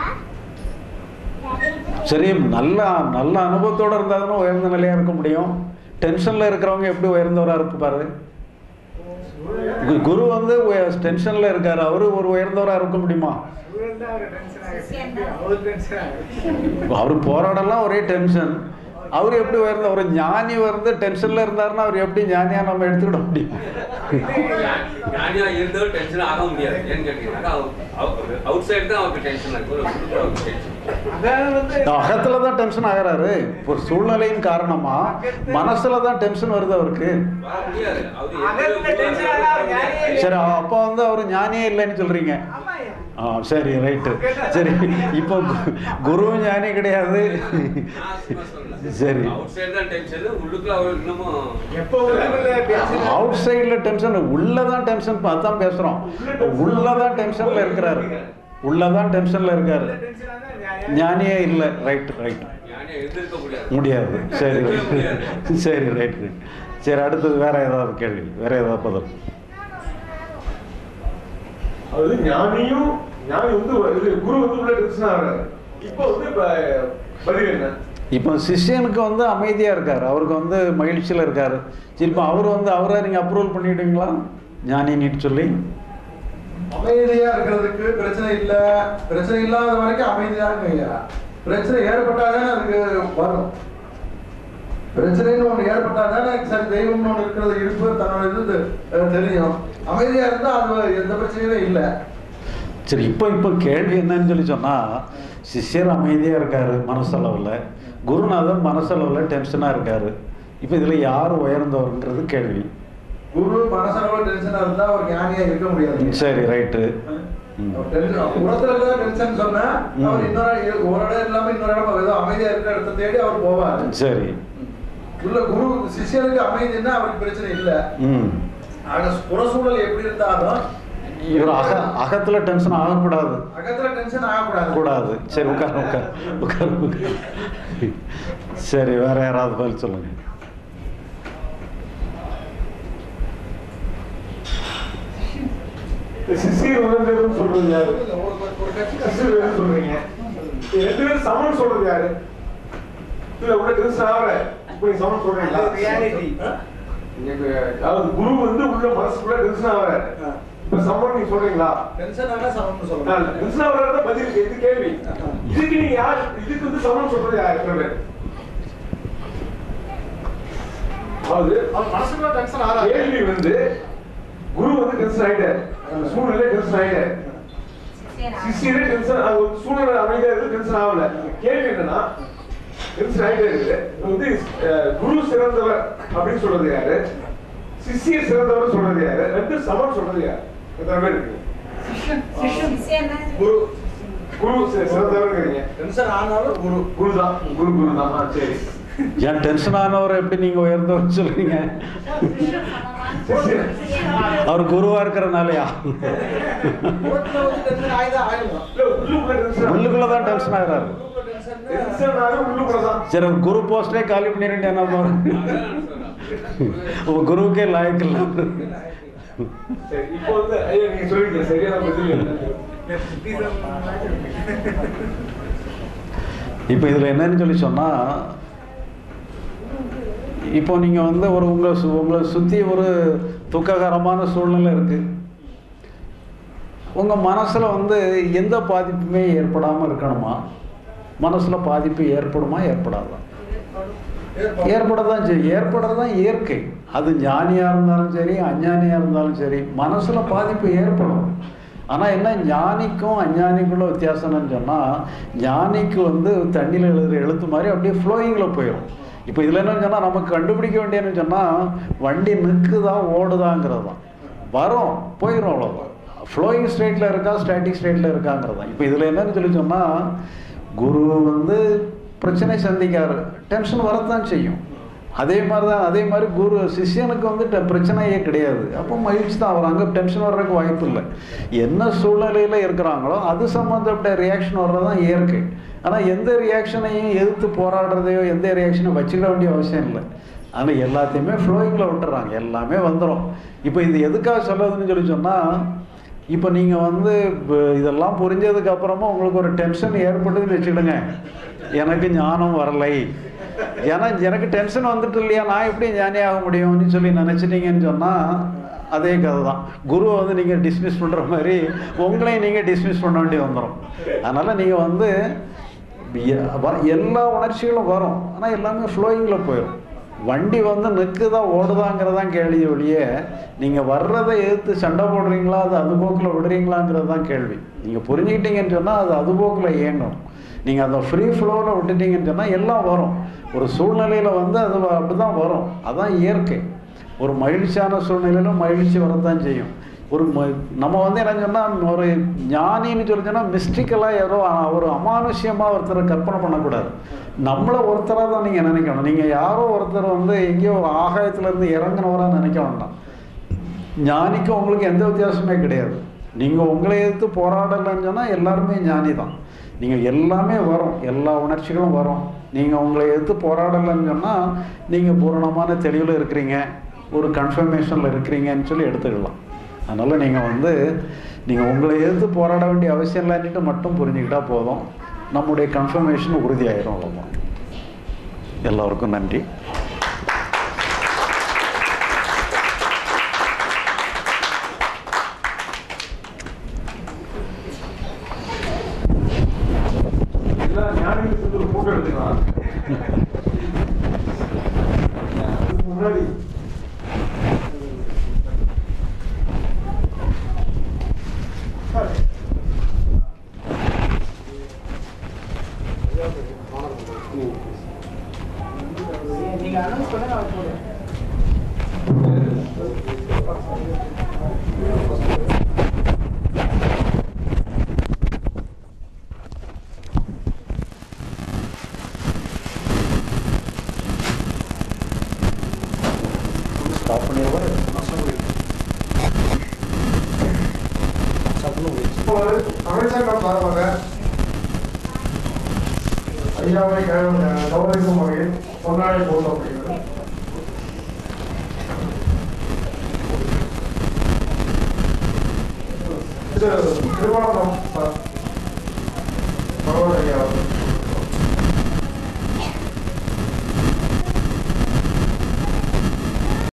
சரி நல்ல நல்ல அனுபவத்தோட இருந்தாலும் உயர்ந்த நிலையா இருக்க முடியும் டென்ஷன்ல இருக்கிறவங்க எப்படி உயர்ந்தவரா இருக்கு பாரு கு- குரு வந்து டென்ஷன்ல இருக்காரு அவரு ஒரு உயர்ந்தவரா இருக்க முடியுமா சூழல் தான் அவர் டென்ஷன் ஆகிடுச்சு அவர் டென்ஷன் ஆகிடுச்சு அவர் போராடலாம் ஒரே டென்ஷன் அவர் எப்படி உயர்ந்த ஒரு ஞானி வந்து டென்ஷன்ல இருந்தாருன்னா அவர் எப்படி ஞானியா நம்ம எடுத்துக்கிட முடியும் ஞானியா இருந்தவர் டென்ஷன் ஆக முடியாது ஏன்னு கேட்டீங்கன்னா அவுட் சைடு தான் அவருக்கு டென்ஷன் ஆகும் உள்ளுக்குள்ள அவருக்கு டென்ஷன் அதான் வந்து அகத்துல தான் டென்ஷன் ஆகுறாரு ஒரு சூழ்நிலையின் காரணமா மனசுல தான் டென்ஷன் வருது அவருக்கு வர முடியாது அவரு அகத்துல tension ஆனா அவர் ஞானியே இல்லை. சரி அப்போ வந்து அவர் ஞானியே இல்லைன்னு சொல்றீங்க ஆமாய்யா. ஆ சரி ரைட்டு சரி இப்போ கு- குருவும் ஞானி கிடையாது சரி அவுட் சைடு தான் டென்ஷன் உள்ளுக்குள்ள அவர் இன்னமும் எப்போ உள்ளுக்குள்ள tension ஆ- அவுட் சைடில் டென்ஷன் உள்ளதான் டென்ஷன் அதான் பேசுறோம் உள்ளதான் டென்ஷன்ல இருக்கிறாரு உள்ளதான் டென்ஷன்ல இருக்காரு உள்ள tension ஆனா ஞானியா- ஞானியே இல்லை ரைட் ரைட் ஞானியா இருந்திருக்க முடியாது முடியாது சரி இருக்கவே முடியாது. சரி ரைட் ரைட் சரி அடுத்தது வேற ஏதாவது கேள்வி வேற ஏதாவது பதில் அது ஞானியும் ஞானி வந்து இது குரு வந்து உள்ள டென்ஷன் ஆகிறாரு இப்போ வந்து இப்ப பதில் என்ன இப்போ சிஷ்யனுக்கு வந்து அமைதியா இருக்காரு அவருக்கு வந்து மகிழ்ச்சியில இருக்காரு சரி இப்போ அவர் வந்து அவரை நீங்க அப்ரூவல் பண்ணிடுவீங்களா ஞானி நீட்டு சொல்லி அமைதியா இருக்கிறதுக்கு பிரச்சனை இல்ல பிரச்சனை இல்லாத வரைக்கும் அமைதியா இருங்க பிரச்சனை ஏற்பட்டாதானே அதுக்கு வரும் பிரச்சனைன்னு ஒண்ணு ஏற்பட்டாதானே சரி தெய்வம்னு ஒண்ணு இருக்கிறது இருப்பு தன்னோட இது அஹ், தெரியும் அமைதியா இருந்தா அது எந்த பிரச்சனையுமே இல்லை சரி இப்போ இப்போ கேள்வி என்னன்னு சொல்லி சொன்னா சிஷ்யர் அமைதியா இருக்காரு மனசளவில் குருநாதர் மனசளவில் டென்ஷனா இருக்காரு இப்போ இதுல யார் உயர்ந்தவர்ன்றது கேள்வி குரு மனசளவு டென்ஷனா இருந்தா அவர் ஞானியா இருக்க முடியாது சரி ரைட்டு உரத்துல தான் டென்ஷன் சொன்னா அவர் ம். இன்னொரு இ- ஒரு இடம் இல்லாம இன்னொரு இடம் ஏதோ அமைதியா இருக்கிற இடத்த தேடி அவர் போவார் சரி உள்ள குரு சிஷ்யருக்கு அமைதின்னா அவருக்கு பிரச்சனை இல்லை ம் ஆக புறசூழல் எப்படி இருந்தாலும் இவர் அக அகத்துல டென்ஷன் ஆகக்கூடாது அகத்துல டென்ஷன் ஆகக்கூடாது கூடாது சரி உட்கார் உட்கார் உட்கார் உட்கார் சரி வேற யாராவது பதில் சொல்லுங்க இந்த சிசிர் உயர்ந்ததுன்னு சொல்றது யாரு ஒரு- ஒரு- ஒரு கட்சி சிசிர் உயர்ந்து சொல்றீங்க இது ரெண்டு பேரும் சமன் சொல்றது யாரு இல்ல உள்ள டென்ஷன் ஆகல இப்போ நீ சமன் சொல்றீங்களா அது reality. நீங்க அதாவது குரு வந்து உள்ள மனசுக்குள்ள டென்ஷன் ஆகல இப்ப சமன் நீங்க சொல்றீங்களா டென்ஷன் ஆனா சமம்னு நான் சொல்லலாம் டென்ஷன் ஆகல பதில் இது கேள்வி இதுக்கு நீங்க யார் இதுக்கு வந்து சமன் சொல்றது யாரு எத்தனை பேர் அதாவது அவர் மனசுக்குள்ள டென்ஷன் ஆகாது கேள்வி வந்து குரு வந்து டென்ஷன் ஆயிட்டாரு அந்த சூழ்நிலை டென்ஷன் ஆயிட்டாரு சிசியரே டென்ஷன் அது ஒரு சூழ்நிலை அமைதியா இருக்கு டென்ஷன் ஆகல கேள்வி என்னன்னா டென்ஷன் ஆயிட்டே இருக்குது இது வந்து அஹ், குரு சிறந்தவர் அப்படின்னு சொல்றது யாரு சிசியர் சிறந்தவர் சொல்றது யாரு ரெண்டு சமம் சொல்றது யாரு எத்தனை பேர் இருக்கு குரு குரு சி- சிறந்தவர்ங்கிறீங்க டென்ஷன் ஆனாலும் குரு குரு தான் குரு குரு தான் ஆ, சரி ஏன் டென்ஷன் ஆனவரை எப்படி நீங்க உயர்ந்தவர் சொல்றீங்க சிசியர் அவர் குருவா இருக்கிறனாலயா உலகத்துல வந்து டென்ஷன் ஆயிதான் ஆயிடும் இல்ல உள்ளுக்குள்ள டென்ஷன் உள்ளுக்குள்ளதான் டென்ஷன் ஆகிறாரு டென்ஷன் ஆகும் உள்ளுக்குள்ள தான் சரி அவர் குரு போஸ்டே காலி பண்ணிருந்தேன் நம்ம உங்க குருவுக்கே லாயக்கு இல்லை சரி இப்போ வந்து ஐயா நீங்க சொல்லிருக்கீங்க சரியான பதில் இல்லை. இப்போ இதில் என்னன்னு சொல்லி சொன்னால் இப்போ நீங்கள் வந்து ஒரு உங்களை சு உங்களை சுற்றி ஒரு துக்ககரமான சூழ்நிலை இருக்குது உங்கள் மனசில் வந்து எந்த பாதிப்புமே ஏற்படாமல் இருக்கணுமா மனசில் பாதிப்பு ஏற்படுமா ஏற்படாதா ஏற்பட தான் செய்யும் ஏற்படுறது தான் இயற்கை அது ஞானியாக இருந்தாலும் சரி அஞ்ஞானியாக இருந்தாலும் சரி மனசில் பாதிப்பு ஏற்படும் ஆனால் என்ன ஞானிக்கும் அஞ்ஞானிக்குள்ள வித்தியாசம்னு சொன்னால் ஞானிக்கு வந்து தண்ணியில் எழுதுகிற எழுத்து மாதிரி அப்படியே ஃப்ளோயிங்கில் போயிடும் இப்போ இதில் என்னன்னு சொன்னால் நமக்கு கண்டுபிடிக்க வேண்டியன்னு சொன்னால் வண்டி நிற்குதா ஓடுதாங்கிறது தான் வரும் போயிடும் அவ்வளோதான் ஃப்ளோயிங் ஸ்டேட்டில் இருக்கா ஸ்டாட்டிக் ஸ்டேட்டில் இருக்காங்கிறது தான் இப்போ இதில் என்னன்னு சொல்லி சொன்னால் குரு வந்து பிரச்சனை சந்திக்காரு டென்ஷன் வரத்தான் செய்யும் அதே மாதிரி தான் அதே மாதிரி குரு சிஷ்யனுக்கு வந்து டெ- பிரச்சனையே கிடையாது அப்போ மகிழ்ச்சி தான் அவர் அங்கே டென்ஷன் வர்றதுக்கு வாய்ப்பு இல்லை என்ன சூழ்நிலையில் இருக்கிறாங்களோ அது சம்மந்தப்பட்ட ரியாக்ஷன் வர்றது தான் இயற்கை ஆனால் எந்த ரியாக்ஷனையும் எதிர்த்து போராடுறதையோ எந்த ரியாக்ஷனை வச்சுக்க வேண்டிய அவசியம் இல்லை ஆனால் எல்லாத்தையுமே ஃப்ளோயிங்கில் விட்டுறாங்க எல்லாமே வந்துடும் இப்போ இது எதுக்காக சொல்லுதுன்னு சொல்லி சொன்னால் இப்போ நீங்கள் வந்து இப்ப இதெல்லாம் புரிஞ்சதுக்கு அப்புறமா உங்களுக்கு ஒரு டென்ஷன் ஏற்பட்டதுன்னு வச்சுக்கிடுங்க எனக்கு ஞானம் வரலை ஏன்னா எனக்கு டென்ஷன் வந்துட்டு இல்லையா நான் எப்படி ஞானி ஆக முடியும்னு சொல்லி நினச்சிட்டீங்கன்னு சொன்னால் அதே கதை தான் குருவை வந்து நீங்கள் டிஸ்மிஸ் பண்ணுற மாதிரி உங்களையும் நீங்கள் டிஸ்மிஸ் பண்ண வேண்டி வந்துடும் அதனால் நீங்கள் வந்து எ- வ- எல்லா உணர்ச்சிகளும் வரும் ஆனால் எல்லாமே ஃப்ளோயிங்கில் போயிடும் வண்டி வந்து நிற்குதா ஓடுதாங்கிறதான் கேள்வி ஒழிய நீங்கள் வர்றதை எதிர்த்து சண்டை போடுறீங்களா அது அது போக்கில் விடுறீங்களாங்கிறது தான் கேள்வி நீங்கள் புரிஞ்சுக்கிட்டீங்கன்னு சொன்னால் அது அது போக்கில் இயங்கும் நீங்கள் அந்த ஃப்ரீ ஃப்ளோவில் விட்டுட்டீங்கன்னு சொன்னால் எல்லாம் வரும் ஒரு சூழ்நிலையில் வந்து அது அப்படி தான் வரும் அதான் இயற்கை ஒரு மகிழ்ச்சியான சூழ்நிலையிலும் மகிழ்ச்சி வரத்தான் செய்யும் ஒரு ம நம்ம வந்து என்ன சொன்னால் ஒரு ஞானின்னு சொல்லி சொன்னால் மிஸ்டிக்கலாக ஏதோ அ- ஒரு அமானுஷ்யமாக ஒருத்தரை கற்பனை பண்ணக்கூடாது நம்மளை ஒருத்தராக தான் நீங்கள் நினைக்கணும் நீங்கள் யாரோ ஒருத்தர் வந்து எங்கேயோ ஆகாயத்துலேருந்து இறங்குனவராக நினைக்க வேண்டாம் ஞானிக்கும் உங்களுக்கு எந்த வித்தியாசமே கிடையாது நீங்கள் உங்களை எதிர்த்து போராடலைன்னு சொன்னால் எல்லாருமே ஞானி தான் நீங்கள் எல்லாமே வரும் எல்லா உணர்ச்சிகளும் வரும் நீங்கள் உங்களை எதிர்த்து போராடலைன்னு சொன்னால் நீங்கள் பூரணமான தெளிவில் இருக்கிறீங்க ஒரு கன்ஃபர்மேஷனில் இருக்கிறீங்கன்னு சொல்லி எடுத்துக்கலாம் அதனால் நீங்கள் வந்து நீங்கள் உங்களை எதிர்த்து போராட வேண்டிய அவசியம் இல்லைன்னுட்டு மட்டும் புரிஞ்சுக்கிட்டா போதும் நம்முடைய கன்ஃபர்மேஷன் உறுதியாயிரும் அவ்வளோதான் எல்லோருக்கும் நன்றி எல்லா ஞானிகளும் சேர்ந்து ஒரு போட்டோ எடுத்துக்கலாம் அதுக்கு முன்னாடி நீங்க அனௌன்ஸ் பண்ணுங்க அவர் போடுங்க ஸ்டாப் பண்ணிடுவா இப்போ அமைச்சர்கள் சார்பாக ஐயாவை கௌ- கௌரவிக்கும் வகையில் பொன்னாடை போடப்படுகிறது திரு திருவாரூரம் சார்